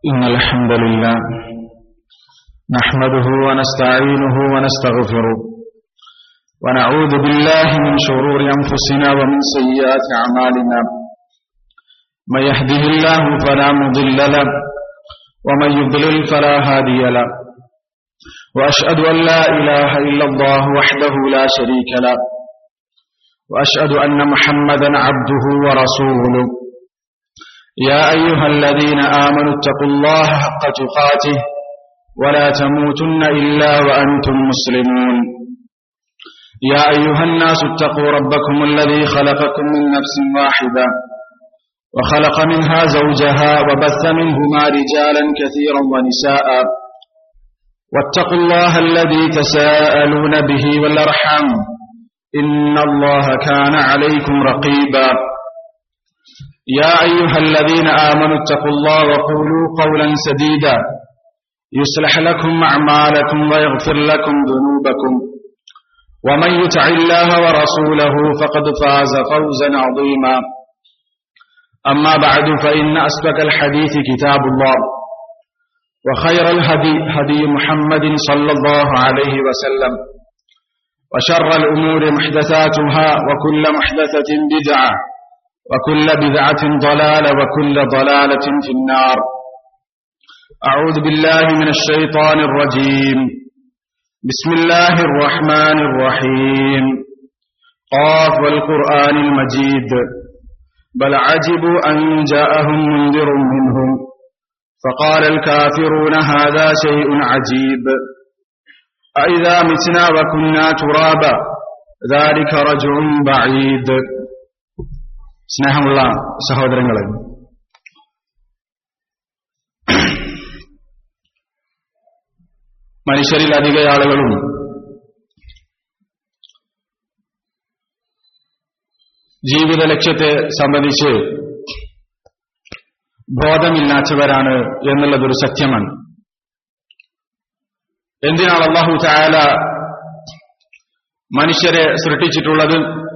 إن الحمد لله نحمده ونستعينه ونستغفره ونعوذ بالله من شرور أنفسنا ومن سيئات أعمالنا من يهده الله فلا مضل له ومن يضلل فلا هادي له وأشهد أن لا إله إلا الله وحده لا شريك له وأشهد أن محمدا عبده ورسوله يا أيها الذين آمنوا اتقوا الله حق تقاته ولا تموتن إلا وأنتم مسلمون يا أيها الناس اتقوا ربكم الذي خلقكم من نفس واحدة وخلق منها زوجها وبث منهما رجالا كثيرا ونساء واتقوا الله الذي تساءلون به والأرحام إن الله كان عليكم رقيبا يا أيها الذين آمنوا اتقوا الله وقولوا قولا سديدا يصلح لكم أعمالكم ويغفر لكم ذنوبكم ومن يطع الله ورسوله فقد فاز فوزا عظيما أما بعد فإن أصدق الحديث كتاب الله وخير الهدي هدي محمد صلى الله عليه وسلم وشر الأمور محدثاتها وكل محدثة بدعة وكل بدعة ضلالة وكل ضلالة في النار أعوذ بالله من الشيطان الرجيم بسم الله الرحمن الرحيم قاف والقرآن المجيد بل عجبوا أن جاءهم منذر منهم فقال الكافرون هذا شيء عجيب أئذا متنا وكنا ترابا ذلك رجع بعيد സ്നേഹമുള്ള സഹോദരങ്ങളെ മനുഷ്യരിൽ അധിക ആളുകളും ജീവിത ലക്ഷ്യത്തെ സംബന്ധിച്ച് ബോധമില്ലാത്തവരാണ് എന്നുള്ളതൊരു സത്യമാണ് എന്തിനാണ് അള്ളാഹു ചായാല മനുഷ്യരെ സൃഷ്ടിച്ചിട്ടുള്ളത്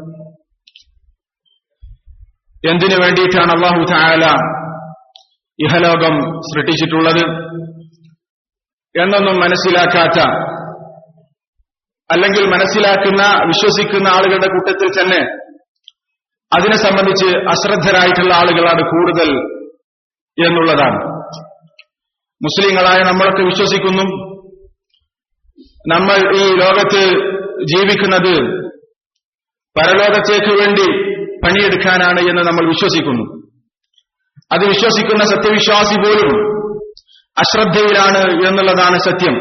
എന്തിനു വേണ്ടിയിട്ടാണ് അള്ളാഹു ചായാല ഇഹലോകം സൃഷ്ടിച്ചിട്ടുള്ളത് എന്നൊന്നും മനസ്സിലാക്കാത്ത അല്ലെങ്കിൽ മനസ്സിലാക്കുന്ന വിശ്വസിക്കുന്ന ആളുകളുടെ കൂട്ടത്തിൽ തന്നെ അതിനെ സംബന്ധിച്ച് അശ്രദ്ധരായിട്ടുള്ള ആളുകളാണ് കൂടുതൽ എന്നുള്ളതാണ് മുസ്ലിങ്ങളായ നമ്മളൊക്കെ വിശ്വസിക്കുന്നു നമ്മൾ ഈ ലോകത്ത് ജീവിക്കുന്നത് പരലോകത്തേക്ക് വേണ്ടി പണിയെടുക്കാനാണ് എന്ന് നമ്മൾ വിശ്വസിക്കുന്നു അത് വിശ്വസിക്കുന്ന സത്യവിശ്വാസി പോലും അശ്രദ്ധയിലാണ് എന്നുള്ളതാണ് സത്യം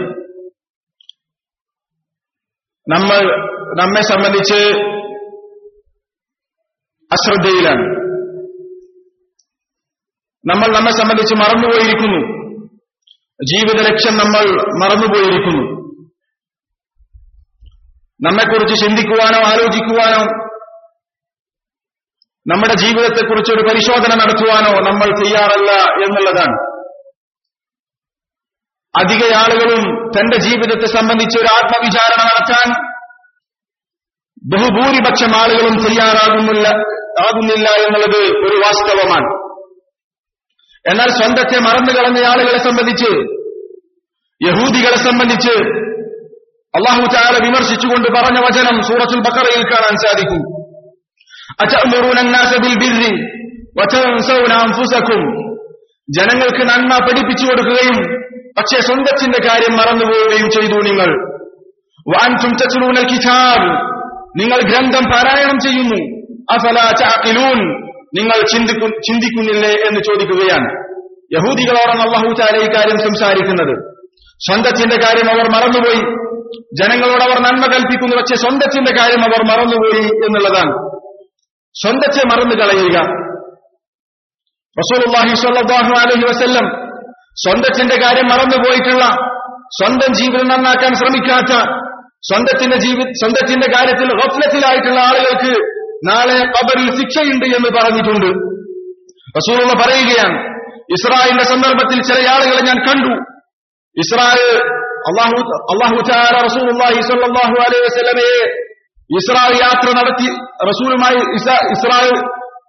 നമ്മൾ നമ്മെ സംബന്ധിച്ച് അശ്രദ്ധയിലാണ് നമ്മൾ നമ്മെ സംബന്ധിച്ച് മറന്നുപോയിരിക്കുന്നു ജീവിത ലക്ഷ്യം നമ്മൾ മറന്നുപോയിരിക്കുന്നു നമ്മെക്കുറിച്ച് ചിന്തിക്കുവാനോ ആലോചിക്കുവാനോ നമ്മുടെ ജീവിതത്തെക്കുറിച്ച് ഒരു പരിശോധന നടത്തുവാനോ നമ്മൾ തയ്യാറല്ല എന്നുള്ളതാണ് അധിക ആളുകളും തന്റെ ജീവിതത്തെ സംബന്ധിച്ച് ഒരു ആത്മവിചാരണ നടത്താൻ ബഹുഭൂരിപക്ഷം ആളുകളും തയ്യാറാകുന്നില്ല ആകുന്നില്ല എന്നുള്ളത് ഒരു വാസ്തവമാണ് എന്നാൽ സ്വന്തത്തെ മറന്നു കളഞ്ഞ ആളുകളെ സംബന്ധിച്ച് യഹൂദികളെ സംബന്ധിച്ച് അള്ളാഹു ചാല വിമർശിച്ചുകൊണ്ട് പറഞ്ഞ വചനം സൂറത്തുൽ ബക്കറയിൽ കാണാൻ സാധിക്കും ജനങ്ങൾക്ക് നന്മ പഠിപ്പിച്ചു കൊടുക്കുകയും പക്ഷേ സ്വന്തത്തിന്റെ കാര്യം മറന്നുപോവുകയും ചെയ്തു നിങ്ങൾ വാൻതും തച്ചുലൂനൽ കിതാബ് നിങ്ങൾ ഗ്രന്ഥം പാരായണം ചെയ്യുന്നു അഫല ചാക്കിലൂൻ നിങ്ങൾ ചിന്തിക്കു ചിന്തിക്കുന്നില്ലേ എന്ന് ചോദിക്കുകയാണ് യഹൂദികളോടാണ് അള്ളാഹു ചാല ഈ കാര്യം സംസാരിക്കുന്നത് സ്വന്തത്തിന്റെ കാര്യം അവർ മറന്നുപോയി ജനങ്ങളോട് അവർ നന്മ കൽപ്പിക്കുന്നു പക്ഷേ സ്വന്തത്തിന്റെ കാര്യം അവർ മറന്നുപോയി എന്നുള്ളതാണ് സ്വന്തത്തെ മറന്നു കളയുക റസൂലുള്ളാഹി സ്വല്ലല്ലാഹു അലൈഹി വസല്ലം സ്വന്തത്തിന്റെ കാര്യം മറന്നുപോയിട്ടുള്ള സ്വന്തം ജീവിതം നന്നാക്കാൻ ശ്രമിക്കാത്ത സ്വന്തത്തിന്റെ ജീവി സ്വന്തത്തിന്റെ കാര്യത്തിൽ ഗഫ്ലത്തിലായിട്ടുള്ള ആളുകൾക്ക് നാളെ കബറിൽ ശിക്ഷയുണ്ട് എന്ന് പറഞ്ഞിട്ടുണ്ട് റസൂലുള്ള പറയുകയാണ് ഇസ്രായേലിന്റെ സന്ദർഭത്തിൽ ചില ആളുകളെ ഞാൻ കണ്ടു ഇസ്രായേൽ അള്ളാഹു അള്ളാഹു റസൂലുള്ളാഹി സ്വല്ലല്ലാഹു അലൈഹി വസല്ലമയെ ഇസ്രായേൽ യാത്ര നടത്തി റസൂലുമായി ഇസ്രായേൽ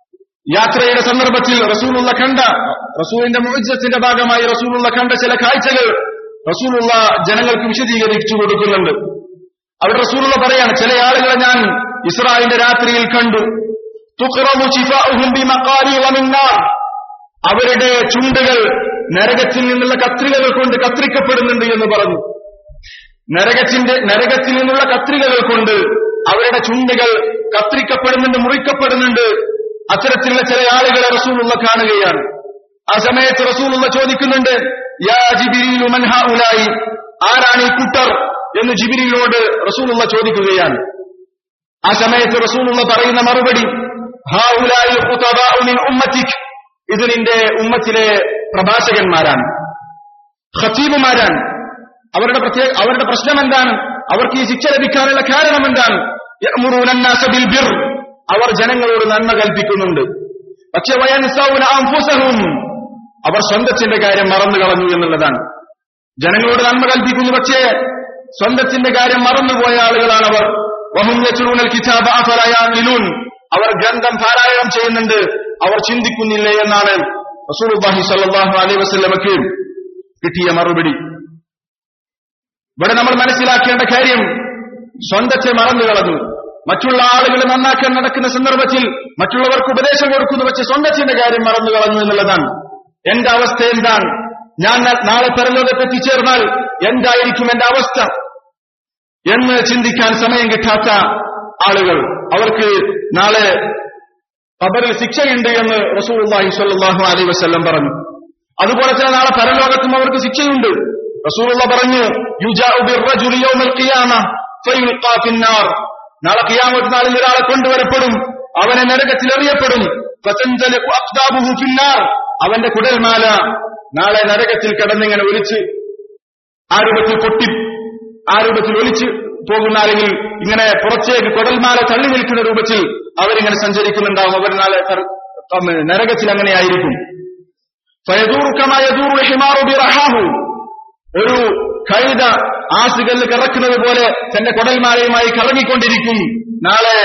യാത്രയുടെ സന്ദർഭത്തിൽ റസൂലുള്ള കണ്ട റസൂലിന്റെ മുജ്ജത്തിന്റെ ഭാഗമായി റസൂലുള്ള കണ്ട ചില കാഴ്ചകൾ റസൂലുള്ള ജനങ്ങൾക്ക് വിശദീകരിച്ചു കൊടുക്കുന്നുണ്ട് അവിടെ റസൂലുള്ള പറയാണ് ചില ആളുകളെ ഞാൻ ഇസ്രായേലിന്റെ രാത്രിയിൽ കണ്ടു തുഖ്റമു ശിഫാഉഹും ബിമഖാരി വമിൻ നാർ അവരുടെ ചുണ്ടുകൾ നരകത്തിൽ നിന്നുള്ള കത്രികകൾ കൊണ്ട് കത്രിക്കപ്പെടുന്നുണ്ട് എന്ന് പറഞ്ഞു നരകത്തിന്റെ നരകത്തിൽ നിന്നുള്ള കത്രികകൾ കൊണ്ട് അവരുടെ ചുണ്ടുകൾ കത്രിക്കപ്പെടുന്നുണ്ട് മുറിക്കപ്പെടുന്നുണ്ട് അത്തരത്തിലുള്ള ചില ആളുകളെ റസൂലുള്ള കാണുകയാണ് ആ സമയത്ത് റസൂലുള്ള ചോദിക്കുന്നുണ്ട് യാ ജിബിരിലു മൻ ഹൗലായി ആരാണ് ഈ കുട്ടർ എന്ന് ജിബിരിയിലോട് റസൂലുള്ള ചോദിക്കുകയാണ് ആ സമയത്ത് റസൂലുള്ള പറയുന്ന മറുപടി ഹൗലായി ഖുതബാഉ മിൻ ഉമ്മത്തിക് ഇത് നിന്റെ ഉമ്മത്തിലെ പ്രഭാഷകന്മാരാണ് ഖത്തീബുമാരാണ് അവരുടെ പ്രത്യേക അവരുടെ പ്രശ്നം എന്താണ് അവർക്ക് ഈ ശിക്ഷ ലഭിക്കാനുള്ള കാരണം എന്താണ് യഅ്മുറൂന അന്നാസ ബിൽ ബിർ അവർ ജനങ്ങളോട് നന്മ കൽപ്പിക്കുന്നുണ്ട് പക്ഷെ വയൻസൗന അൻഫുസഹും അവർ സ്വന്തത്തിന്റെ കാര്യം മറന്നു കളഞ്ഞു എന്നുള്ളതാണ് ജനങ്ങളോട് നന്മ കൽപ്പിക്കുന്നു പക്ഷേ സ്വന്തത്തിന്റെ കാര്യം മറന്നുപോയ ആളുകളാണ് അവർ വഹും യത്ലൂനൽ കിതാബ അഫലാ യഅഖിലൂൻ അവർ ഗ്രന്ഥം പാരായണം ചെയ്യുന്നുണ്ട് അവർ ചിന്തിക്കുന്നില്ലേ എന്നാണ് റസൂലുള്ളാഹി സ്വല്ലല്ലാഹു അലൈഹി വസല്ലമക്ക് കിട്ടിയ മറുപടി ഇവിടെ നമ്മൾ മനസ്സിലാക്കേണ്ട കാര്യം സ്വന്തത്തെ മറന്നു കളഞ്ഞു മറ്റുള്ള ആളുകൾ നന്നാക്കാൻ നടക്കുന്ന സന്ദർഭത്തിൽ മറ്റുള്ളവർക്ക് ഉപദേശം കൊടുക്കുന്നു പക്ഷെ സ്വന്തത്തിന്റെ കാര്യം മറന്നു കളഞ്ഞു എന്നുള്ളതാണ് എന്റെ അവസ്ഥ എന്താണ് ഞാൻ ന- നാളെ പരലോകത്ത് എത്തിച്ചേർന്നാൽ എന്തായിരിക്കും എന്റെ അവസ്ഥ എന്ന് ചിന്തിക്കാൻ സമയം കിട്ടാത്ത ആളുകൾ അവർക്ക് നാളെ ഖബറിൽ ശിക്ഷയുണ്ട് എന്ന് റസൂലുള്ളാഹി സ്വല്ലല്ലാഹു അലൈഹി വസല്ലം പറഞ്ഞു അതുപോലെ തന്നെ നാളെ പരലോകത്തും അവർക്ക് ശിക്ഷയുണ്ട് റസൂലുള്ള പറഞ്ഞു യുജാഉ ബിർറജുലി യൗമൽ ഖിയാമ ഫയുൽഖാ ഫിന്നാർ നാളെ ഖിയാമത്ത് നാളിൽ ഒരാളെ കൊണ്ടുവരപ്പെടും അവനെ നരകത്തിൽ എറിയപ്പെടും ഫതൻസലിഖു അഖ്ദാബുഹു ഫിന്നാർ അവന്റെ കുടൽമാല നാളെ നരകത്തിൽ കിടന്നിങ്ങനെ ഒലിച്ച് ആ രൂപത്തിൽ പൊട്ടി ആ രൂപത്തിൽ ഒലിച്ച് പോകുന്ന അല്ലെങ്കിൽ ഇങ്ങനെ പുറത്തേക്ക് കുടൽമാല തള്ളി നിൽക്കുന്ന രൂപത്തിൽ അവരിങ്ങനെ സഞ്ചരിക്കുന്നുണ്ടാവും അവർ നാളെ കർ- ഉം, നരകത്തിൽ അങ്ങനെയായിരിക്കും ഫയദൂറു കമാ യദൂറു ഹിമാറു ബിറഹാഹു ഒരു കഴുത ആസുകളിൽ കറക്കുന്നത് പോലെ തന്റെ കുടൽമാലയുമായി കറങ്ങിക്കൊണ്ടിരിക്കും നാളെ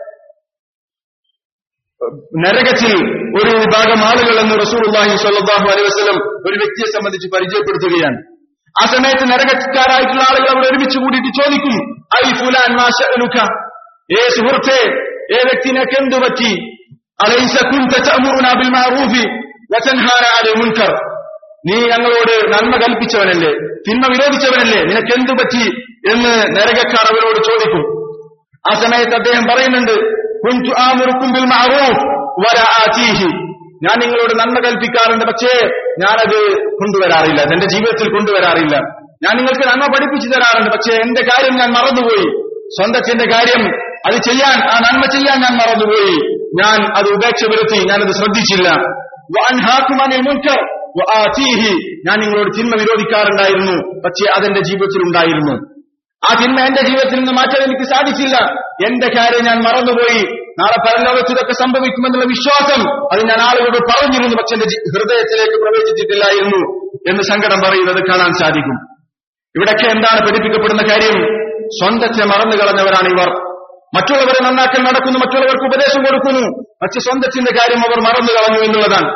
നരകത്തിൽ ഒരു വിഭാഗം ആളുകൾ എന്ന് റസൂലുള്ളാഹി സ്വല്ലല്ലാഹു അലൈഹി വസല്ലം ഒരു വ്യക്തിയെ സംബന്ധിച്ച് പരിചയപ്പെടുത്തുകയാണ് ആ സമയത്ത് നരകക്കാരായിട്ടുള്ള ആളുകൾ അവിടെ ഒരുമിച്ച് കൂടിയിട്ട് ചോദിക്കും ഐ ഫുലാൻ മാ ശഅനുക ഏ സുഹൃത്തെ ഏ വ്യക്തി നിനക്ക് എന്തു പറ്റി അലൈസ കുൻത തഅമുറുന ബിൽ മഅറൂഫി വതൻഹാന അനിൽ മുൻകർ നീ ഞങ്ങളോട് നന്മ കൽപ്പിച്ചവനല്ലേ തിന്മ വിരോധിച്ചവനല്ലേ നിനക്ക് എന്തു പറ്റി എന്ന് നരകക്കാർ അവരോട് ചോദിക്കും ആ സമയത്ത് അദ്ദേഹം പറയുന്നുണ്ട് കുൻതു ആമുറുക്കും ബിൽ മഅറൂഫ് വല ആതീഹി ഞാൻ നിങ്ങളോട് നന്മ കൽപ്പിക്കാറുണ്ട് പക്ഷേ ഞാനത് കൊണ്ടുവരാറില്ല എന്റെ ജീവിതത്തിൽ കൊണ്ടുവരാറില്ല ഞാൻ നിങ്ങൾക്ക് നന്മ പഠിപ്പിച്ചു തരാറുണ്ട് പക്ഷേ എന്റെ കാര്യം ഞാൻ മറന്നുപോയി സ്വന്തത്തിന്റെ കാര്യം അത് ചെയ്യാൻ ആ നന്മ ചെയ്യാൻ ഞാൻ മറന്നുപോയി ഞാൻ അത് ഉപേക്ഷ വരുത്തി ഞാനത് ശ്രദ്ധിച്ചില്ല വഅൻഹാക്കുമനിൽ മുൻകർ വആതീഹി ഞാൻ നിങ്ങളോട് തിന്മ വിരോധിക്കാറുണ്ടായിരുന്നു പക്ഷേ അതെന്റെ ജീവിതത്തിൽ ഉണ്ടായിരുന്നു ആ തിന്മ എന്റെ ജീവിതത്തിൽ നിന്ന് മാറ്റാൻ എനിക്ക് സാധിച്ചില്ല എന്റെ കാര്യം ഞാൻ മറന്നുപോയി നാളെ പരലോകത്ത് ഇതൊക്കെ സംഭവിക്കുമെന്നുള്ള വിശ്വാസം അത് ഞാൻ ആളുകളോട് പറഞ്ഞിരുന്നു പക്ഷെ എന്റെ ജി- ഹൃദയത്തിലേക്ക് പ്രവേശിച്ചിട്ടില്ലായിരുന്നു എന്ന് സങ്കടം പറയുന്നത് കാണാൻ സാധിക്കും ഇവിടൊക്കെ എന്താണ് പഠിപ്പിക്കപ്പെടുന്ന കാര്യം സ്വന്തത്തെ മറന്നു കളഞ്ഞവരാണ് ഇവർ മറ്റുള്ളവരെ നന്നാക്കാൻ നടക്കുന്നു മറ്റുള്ളവർക്ക് ഉപദേശം കൊടുക്കുന്നു പക്ഷെ സ്വന്തത്തിന്റെ കാര്യം അവർ മറന്നു കളഞ്ഞു എന്നുള്ളതാണ്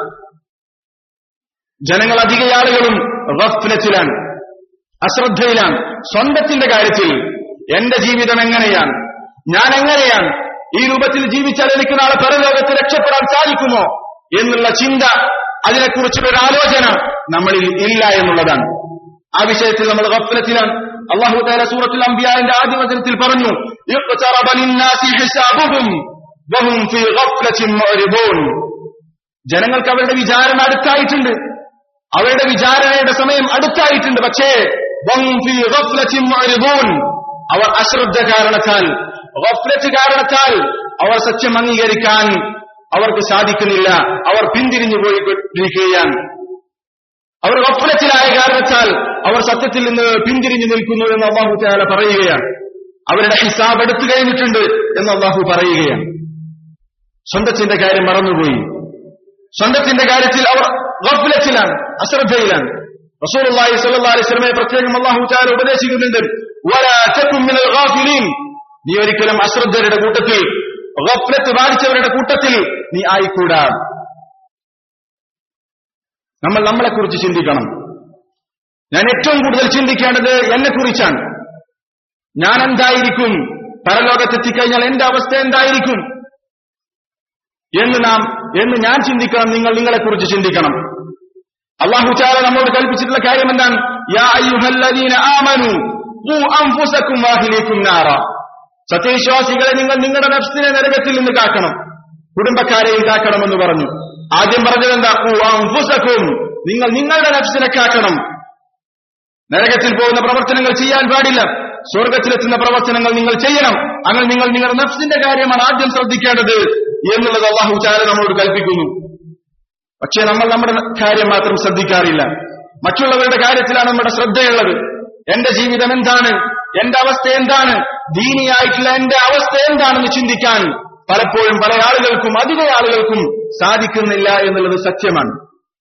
ജനങ്ങൾ അധിക ആളുകളും ഗഫ്ലത്തിലാണ് അശ്രദ്ധയിലാണ് സ്വന്തത്തിന്റെ കാര്യത്തിൽ എന്റെ ജീവിതം എങ്ങനെയാണ് ഞാൻ എങ്ങനെയാണ് ഈ രൂപത്തിൽ ജീവിച്ചാൽ എനിക്ക് നാളെ പരലോകത്ത് രക്ഷപ്പെടാൻ സാധിക്കുമോ എന്നുള്ള ചിന്ത അതിനെക്കുറിച്ചുള്ള ഒരു ആലോചന നമ്മളിൽ ഇല്ല എന്നുള്ളതാണ് ആ വിഷയത്തിൽ നമ്മൾ ഗഫ്ലത്തിലാണ് അള്ളാഹു താല സൂറത്തുൽ അംബിയാന്റെ ആദ്യ വചനത്തിൽ പറഞ്ഞു "ഇഖ്തറബ ലിന്നാസി ഹിസാബുഹും വഹും ഫീ ഗഫ്ലത്തിൻ മുഅ്രിദൂൻ." ജനങ്ങൾക്ക് അവരുടെ വിചാരണ അടുത്തായിട്ടുണ്ട് അവരുടെ വിചാരണയുടെ സമയം അടുത്തായിട്ടുണ്ട് പക്ഷേ വഹും ഫീ ഗഫ്ലത്തിൻ മുഅ്രിദൂൻ. അവർ അശ്രദ്ധ കാരണത്താൽ ഗഫ്ലത്ത് കാരണത്താൽ അവർ സത്യം അംഗീകരിക്കാൻ അവർക്ക് സാധിക്കുന്നില്ല അവർ പിന്തിരിഞ്ഞു പോയിക്കൊണ്ടിരിക്കുകയാണ് അവർ ഗഫ്ലത്തിലായ കാരണത്താൽ അവർ സത്യത്തിൽ നിന്ന് പിന്തിരിഞ്ഞു നിൽക്കുന്നു എന്ന് അള്ളാഹു താല പറയുകയാണ് അവരുടെ ഹിസാബ് എടുത്തു കഴിഞ്ഞിട്ടുണ്ട് എന്ന് അള്ളാഹു പറയുകയാണ് സ്വന്തത്തിന്റെ കാര്യം മറന്നുപോയി സ്വന്തത്തിന്റെ കാര്യത്തിൽ അവർ ഗഫ്ലത്തിലാണ് അശ്രദ്ധയിലാണ് റസൂലുള്ളാഹി സ്വല്ലല്ലാഹു അലൈഹി വസല്ലമയെ പ്രത്യേകം അല്ലാഹു തആല ഉപദേശിക്കുന്നുണ്ട് വലാ തകും മിനൽ ഗാഫിലീൻ നീ ഒരിക്കലും അശ്രദ്ധരുടെ കൂട്ടത്തിൽ ഗഫ്ലത്ത് ബാധിച്ചവരുടെ കൂട്ടത്തിൽ നീ ആയിക്കൂടാ നമ്മൾ നമ്മളെക്കുറിച്ച് ചിന്തിക്കണം ഞാൻ ഏറ്റവും കൂടുതൽ ചിന്തിക്കേണ്ടത് എന്നെക്കുറിച്ചാണ് ഞാൻ എന്തായിരിക്കും പരലോകത്തെത്തിക്കഴിഞ്ഞാൽ എന്റെ അവസ്ഥ എന്തായിരിക്കും എന്ന് നാം എന്ന് ഞാൻ ചിന്തിക്കണം നിങ്ങൾ നിങ്ങളെക്കുറിച്ച് ചിന്തിക്കണം അള്ളാഹു ചാല നമ്മോട് കൽപ്പിച്ചിട്ടുള്ള കാര്യം എന്താണ് യാ അയ്യുഹല്ലദീന ആമനു ഖൂ അൻഫുസക്കും വാഹിലീക്കും നാറ സത്യവിശ്വാസികളെ നിങ്ങൾ നിങ്ങളുടെ നഫ്സിനെ നരകത്തിൽ നിന്ന് കാക്കണം കുടുംബക്കാരെയും കാക്കണമെന്ന് പറഞ്ഞു ആദ്യം പറഞ്ഞത് എന്താ ഖൂ അൻഫുസക്കും നിങ്ങൾ നിങ്ങളുടെ നഫ്സിനെ കാക്കണം നരകത്തിൽ പോകുന്ന പ്രവർത്തനങ്ങൾ ചെയ്യാൻ പാടില്ല സ്വർഗത്തിലെത്തുന്ന പ്രവർത്തനങ്ങൾ നിങ്ങൾ ചെയ്യണം അങ്ങനെ നിങ്ങൾ നിങ്ങളുടെ നഫ്സിന്റെ കാര്യമാണ് ആദ്യം ശ്രദ്ധിക്കേണ്ടത് എന്നുള്ളത് അള്ളാഹു ചാല നമ്മോട് കൽപ്പിക്കുന്നു പക്ഷേ നമ്മൾ നമ്മുടെ കാര്യം മാത്രം ശ്രദ്ധിക്കാറില്ല മറ്റുള്ളവരുടെ കാര്യത്തിലാണ് നമ്മുടെ ശ്രദ്ധയുള്ളത് എന്റെ ജീവിതം എന്താണ് എന്റെ അവസ്ഥ എന്താണ് ദീനിയായിട്ടുള്ള എന്റെ അവസ്ഥ എന്താണെന്ന് ചിന്തിക്കാൻ പലപ്പോഴും പല ആളുകൾക്കും അധിക ആളുകൾക്കും സാധിക്കുന്നില്ല എന്നുള്ളത് സത്യമാണ്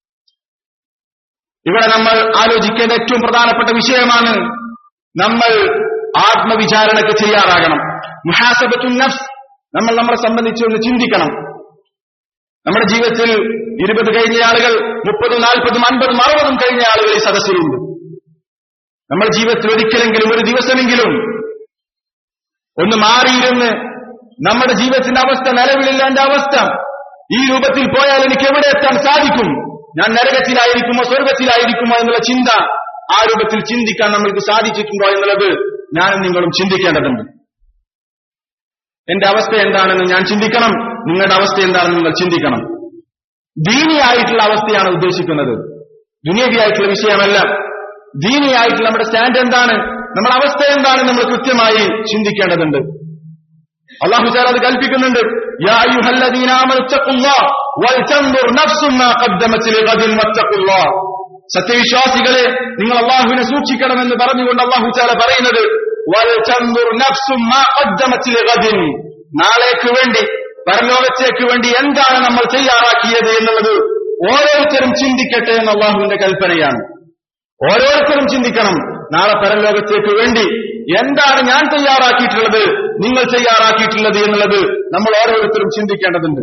ഇവിടെ നമ്മൾ ആലോചിക്കേണ്ട ഏറ്റവും പ്രധാനപ്പെട്ട വിഷയമാണ് നമ്മൾ ആത്മവിചാരണയ്ക്ക് തയ്യാറാകണം മുഹാസബത്തു നഫ്സ് നമ്മൾ നമ്മളെ സംബന്ധിച്ച് ഒന്ന് ചിന്തിക്കണം നമ്മുടെ ജീവിതത്തിൽ ഇരുപത് കഴിഞ്ഞ ആളുകൾ മുപ്പതും നാൽപ്പതും അൻപതും അറുപതും കഴിഞ്ഞ ആളുകൾ ഈ സദസ്സിലുണ്ട് നമ്മുടെ ജീവിതത്തിൽ ഒരിക്കലെങ്കിലും ഒരു ദിവസമെങ്കിലും ഒന്ന് മാറിയിരുന്ന് നമ്മുടെ ജീവിതത്തിന്റെ അവസ്ഥ നിലവിലില്ല എന്റെ അവസ്ഥ ഈ രൂപത്തിൽ പോയാൽ എനിക്ക് എവിടെ എത്താൻ സാധിക്കും ഞാൻ നരകത്തിലായിരിക്കുമോ സ്വർഗത്തിലായിരിക്കുമോ എന്നുള്ള ചിന്ത ആ രൂപത്തിൽ ചിന്തിക്കാൻ നമ്മൾക്ക് സാധിച്ചിട്ടുണ്ടോ എന്നുള്ളത് ഞാനും നിങ്ങളും ചിന്തിക്കേണ്ടതുണ്ട് എന്റെ അവസ്ഥ എന്താണെന്ന് ഞാൻ ചിന്തിക്കണം നിങ്ങളുടെ അവസ്ഥ എന്താണെന്ന് നിങ്ങൾ ചിന്തിക്കണം ദീനിയായിട്ടുള്ള അവസ്ഥയാണ് ഉദ്ദേശിക്കുന്നത് ദുനിയവിയായിട്ടുള്ള വിഷയമല്ല ദീനിയായിട്ടുള്ള നമ്മുടെ സ്റ്റാൻഡ് എന്താണ് നമ്മുടെ അവസ്ഥ എന്താണ് നമ്മൾ കൃത്യമായി ചിന്തിക്കേണ്ടതുണ്ട് അള്ളാഹു ചാൽ അത് കൽപ്പിക്കുന്നുണ്ട് യാ അയ്യുഹല്ലദീന ആമനു ഇത്തഖുല്ലാഹ് വൽതൻദുർ നഫ്സും മാ ഖദ്ദമത് ലിഗദിൻ വത്തഖുല്ലാഹ് സത്യവിശ്വാസികളെ നിങ്ങൾ അള്ളാഹുവിനെ സൂക്ഷിക്കണമെന്ന് പറഞ്ഞുകൊണ്ട് അള്ളാഹു ചാല പറയുന്നത് വൽതൻദുർ നഫ്സും മാ ഖദ്ദമത് ലിഗദിൻ നാളേക്ക് വേണ്ടി പരലോകത്തേക്ക് വേണ്ടി എന്താണ് നമ്മൾ തയ്യാറാക്കിയത് എന്നുള്ളത് ഓരോരുത്തരും ചിന്തിക്കട്ടെ എന്ന അള്ളാഹുവിന്റെ കൽപ്പനയാണ് ഓരോരുത്തരും ചിന്തിക്കണം നാളെ പരലോകത്തേക്ക് വേണ്ടി എന്താണ് ഞാൻ തയ്യാറാക്കിയിട്ടുള്ളത് നിങ്ങൾ തയ്യാറാക്കിയിട്ടുള്ളത് എന്നുള്ളത് നമ്മൾ ഓരോരുത്തരും ചിന്തിക്കേണ്ടതുണ്ട്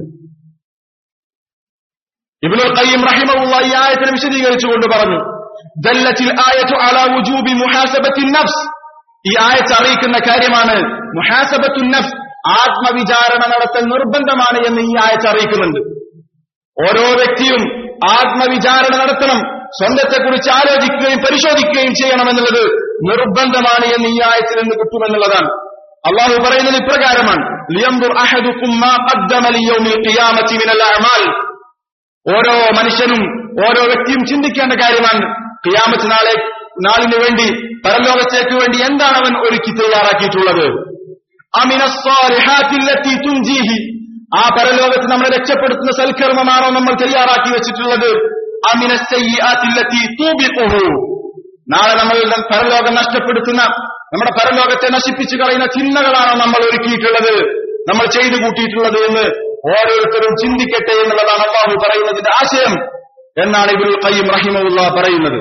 ഇബ്നുൽ ഖയ്യിം റഹിമഹുള്ള ഈ ആയത്തിനെ വിശദീകരിച്ചുകൊണ്ട് പറഞ്ഞു ദല്ലത്തിൽ ആയത്തു അലാ വുജൂബി മുഹാസബത്തി നഫ്സ് ഈ ആയത്ത് അറിയിക്കുന്ന കാര്യമാണ് മുഹാസബത്തു നഫ്സ് ആത്മവിചാരണ നടത്തൽ നിർബന്ധമാണ് എന്ന് ഈ ആയത്ത് അറിയിക്കുന്നുണ്ട് ഓരോ വ്യക്തിയും ആത്മവിചാരണ നടത്തണം സ്വന്തത്തെക്കുറിച്ച് ആലോചിക്കുകയും പരിശോധിക്കുകയും ചെയ്യണമെന്നുള്ളത് നിർബന്ധമാണ് എന്ന് ഈ ആയത്തിൽ നിന്ന് കിട്ടുമെന്നുള്ളതാണ് അള്ളാഹു പറയുന്നത് ഇപ്രകാരമാണ് ലിയംദുർ അഹദുക്കും മാ ഖദ്ദമ ലിയൗമിൽ ഖിയാമത്തി മിനൽ അഅമാൽ ഓരോ മനുഷ്യനും ഓരോ വ്യക്തിയും ചിന്തിക്കേണ്ട കാര്യമാണ് ഖിയാമത്ത് നാളെ നാളിന് വേണ്ടി പരലോകത്തേക്ക് വേണ്ടി എന്താണ് അവൻ ഒരുക്കി തയ്യാറാക്കിയിട്ടുള്ളത് അമിനസ്വാലിഹാത്തില്ലത്തി തുഞ്ചീഹി ആ പരലോകത്ത് നമ്മളെ രക്ഷപ്പെടുത്തുന്ന സൽക്കർമ്മമാണോ നമ്മൾ തയ്യാറാക്കി വെച്ചിട്ടുള്ളത് അമിനസ്സയ്യാത്തില്ലത്തി തൂബിഖുഹു നാളെ നമ്മൾ പരലോകം നഷ്ടപ്പെടുത്തുന്ന നമ്മുടെ പരലോകത്തെ നശിപ്പിച്ചു കളയുന്ന ചിന്തകളാണോ നമ്മൾ ഒരുക്കിയിട്ടുള്ളത് നമ്മൾ ചെയ്തു കൂട്ടിയിട്ടുള്ളത് എന്ന് ഓരോരുത്തരും ചിന്തിക്കട്ടെ എന്നുള്ളതാണ് അള്ളാഹു പറയുന്നതിന്റെ ആശയം എന്നാണ് ഇബുൽ ഖയ്യം റഹിമുള്ള പറയുന്നത്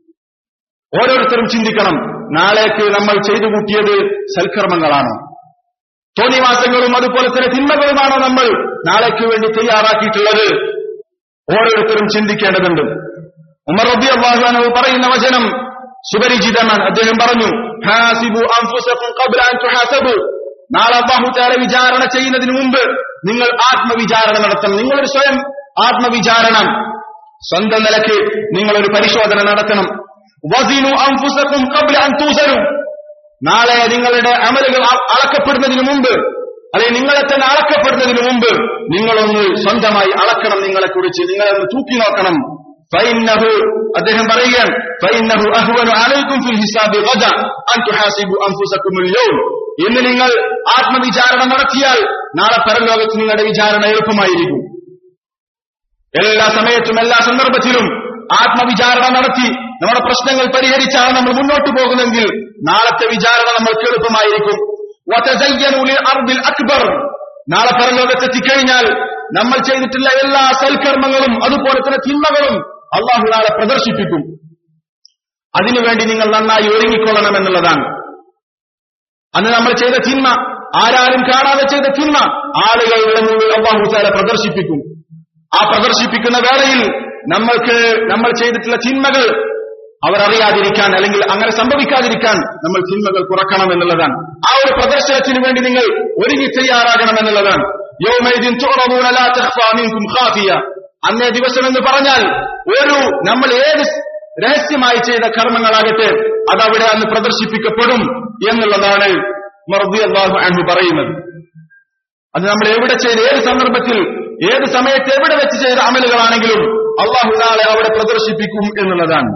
ഓരോരുത്തരും ചിന്തിക്കണം നാളേക്ക് നമ്മൾ ചെയ്തു കൂട്ടിയത് സൽക്കർമ്മങ്ങളാണോ തോന്നിവാസങ്ങളും അതുപോലെ തന്നെ തിന്മകളുമാണോ നമ്മൾ നാളേക്ക് വേണ്ടി തയ്യാറാക്കിയിട്ടുള്ളത് ഓരോരുത്തരും ചിന്തിക്കേണ്ടതുണ്ട് ഉമർ റബി അള്ളാഹു പറയുന്ന വചനം സുപരിചിതമാണ് അദ്ദേഹം പറഞ്ഞു ഹാസിബു അൻഫുസക്കും ഖബ്ല അൻ തുഹാസബു നാളെ അള്ളാഹു താല വിചാരണ ചെയ്യുന്നതിന് മുമ്പ് നിങ്ങൾ ആത്മവിചാരണ നടത്തണം നിങ്ങളൊരു സ്വയം ആത്മവിചാരണ സ്വന്തം നിലയ്ക്ക് നിങ്ങളൊരു പരിശോധന നടത്തണം വസിനു അൻഫുസക്കും ഖബ്ല അൻ തൂസനു നാളെ നിങ്ങളുടെ അമലുകൾ അളക്കപ്പെടുന്നതിന് മുമ്പ് അല്ലെങ്കിൽ നിങ്ങളെ തന്നെ അളക്കപ്പെടുന്നതിന് മുമ്പ് നിങ്ങളൊന്ന് സ്വന്തമായി അളക്കണം നിങ്ങളെ കുറിച്ച് നിങ്ങളൊന്ന് തൂക്കി നോക്കണം ഫൈന്നഹു അദ്ദേഹം പറയുകയാണ് ഫൈന്നഹു അഹ്വനു അലൈക്കും ഫിൽ ഹിസാബി ഗദ അൻ തുഹാസിബു അൻഫുസകും അൽയൗം ഇന്ന് നിങ്ങൾ ആത്മവിചാരണ നടത്തിയാൽ നാളെ പരലോകത്ത് നിങ്ങളുടെ വിചാരണ എളുപ്പമായിരിക്കും എല്ലാ സമയത്തും എല്ലാ സന്ദർഭത്തിലും ആത്മവിചാരണ നടത്തി നമ്മുടെ പ്രശ്നങ്ങൾ പരിഹരിച്ചാണ് നമ്മൾ മുന്നോട്ട് പോകുന്നതെങ്കിൽ നാളത്തെ വിചാരണ നമ്മൾക്ക് എളുപ്പമായിരിക്കും അർബിൽ അക്ബർ നാളെ പരലോകത്തെത്തിക്കഴിഞ്ഞാൽ നമ്മൾ ചെയ്തിട്ടുള്ള എല്ലാ സൽക്കർമ്മങ്ങളും അതുപോലെ തന്നെ തിന്മകളും അള്ളാഹു നാളെ പ്രദർശിപ്പിക്കും അതിനുവേണ്ടി നിങ്ങൾ നന്നായി ഒരുങ്ങിക്കൊള്ളണം എന്നുള്ളതാണ് അന്ന് നമ്മൾ ചെയ്ത തിന്മ ആരാരും കാണാതെ ചെയ്ത തിന്മ ആളുകളുടെ മുമ്പിൽ അള്ളാഹു താല പ്രദർശിപ്പിക്കും ആ പ്രദർശിപ്പിക്കുന്ന വേളയിൽ നമ്മൾക്ക് നമ്മൾ ചെയ്തിട്ടുള്ള തിന്മകൾ അവർ അറിയാതിരിക്കാൻ അല്ലെങ്കിൽ അങ്ങനെ സംഭവിക്കാതിരിക്കാൻ നമ്മൾ തിന്മകൾ കുറക്കണം എന്നുള്ളതാണ് ആ ഒരു പ്രദർശനത്തിന് വേണ്ടി നിങ്ങൾ ഒരുങ്ങി തയ്യാറാകണം എന്നുള്ളതാണ് യൗമൈദിൻ തുഅറദൂന ലാ തഖ്ഫാ മിൻകും ഖാഫിയ അന്നേ ദിവസം എന്ന് പറഞ്ഞാൽ ഒരു നമ്മൾ ഏത് രഹസ്യമായി ചെയ്ത കർമ്മങ്ങളാകട്ടെ അതവിടെ അന്ന് പ്രദർശിപ്പിക്കപ്പെടും എന്നുള്ളതാണ് മർദി അള്ളാഹു അൻഹു പറയുന്നത് അത് നമ്മൾ എവിടെ ചെയ്ത ഏത് സന്ദർഭത്തിൽ ഏത് സമയത്ത് എവിടെ വെച്ച് ചെയ്ത അമലുകളാണെങ്കിലും അള്ളാഹു നാളെ അവിടെ പ്രദർശിപ്പിക്കും എന്നുള്ളതാണ്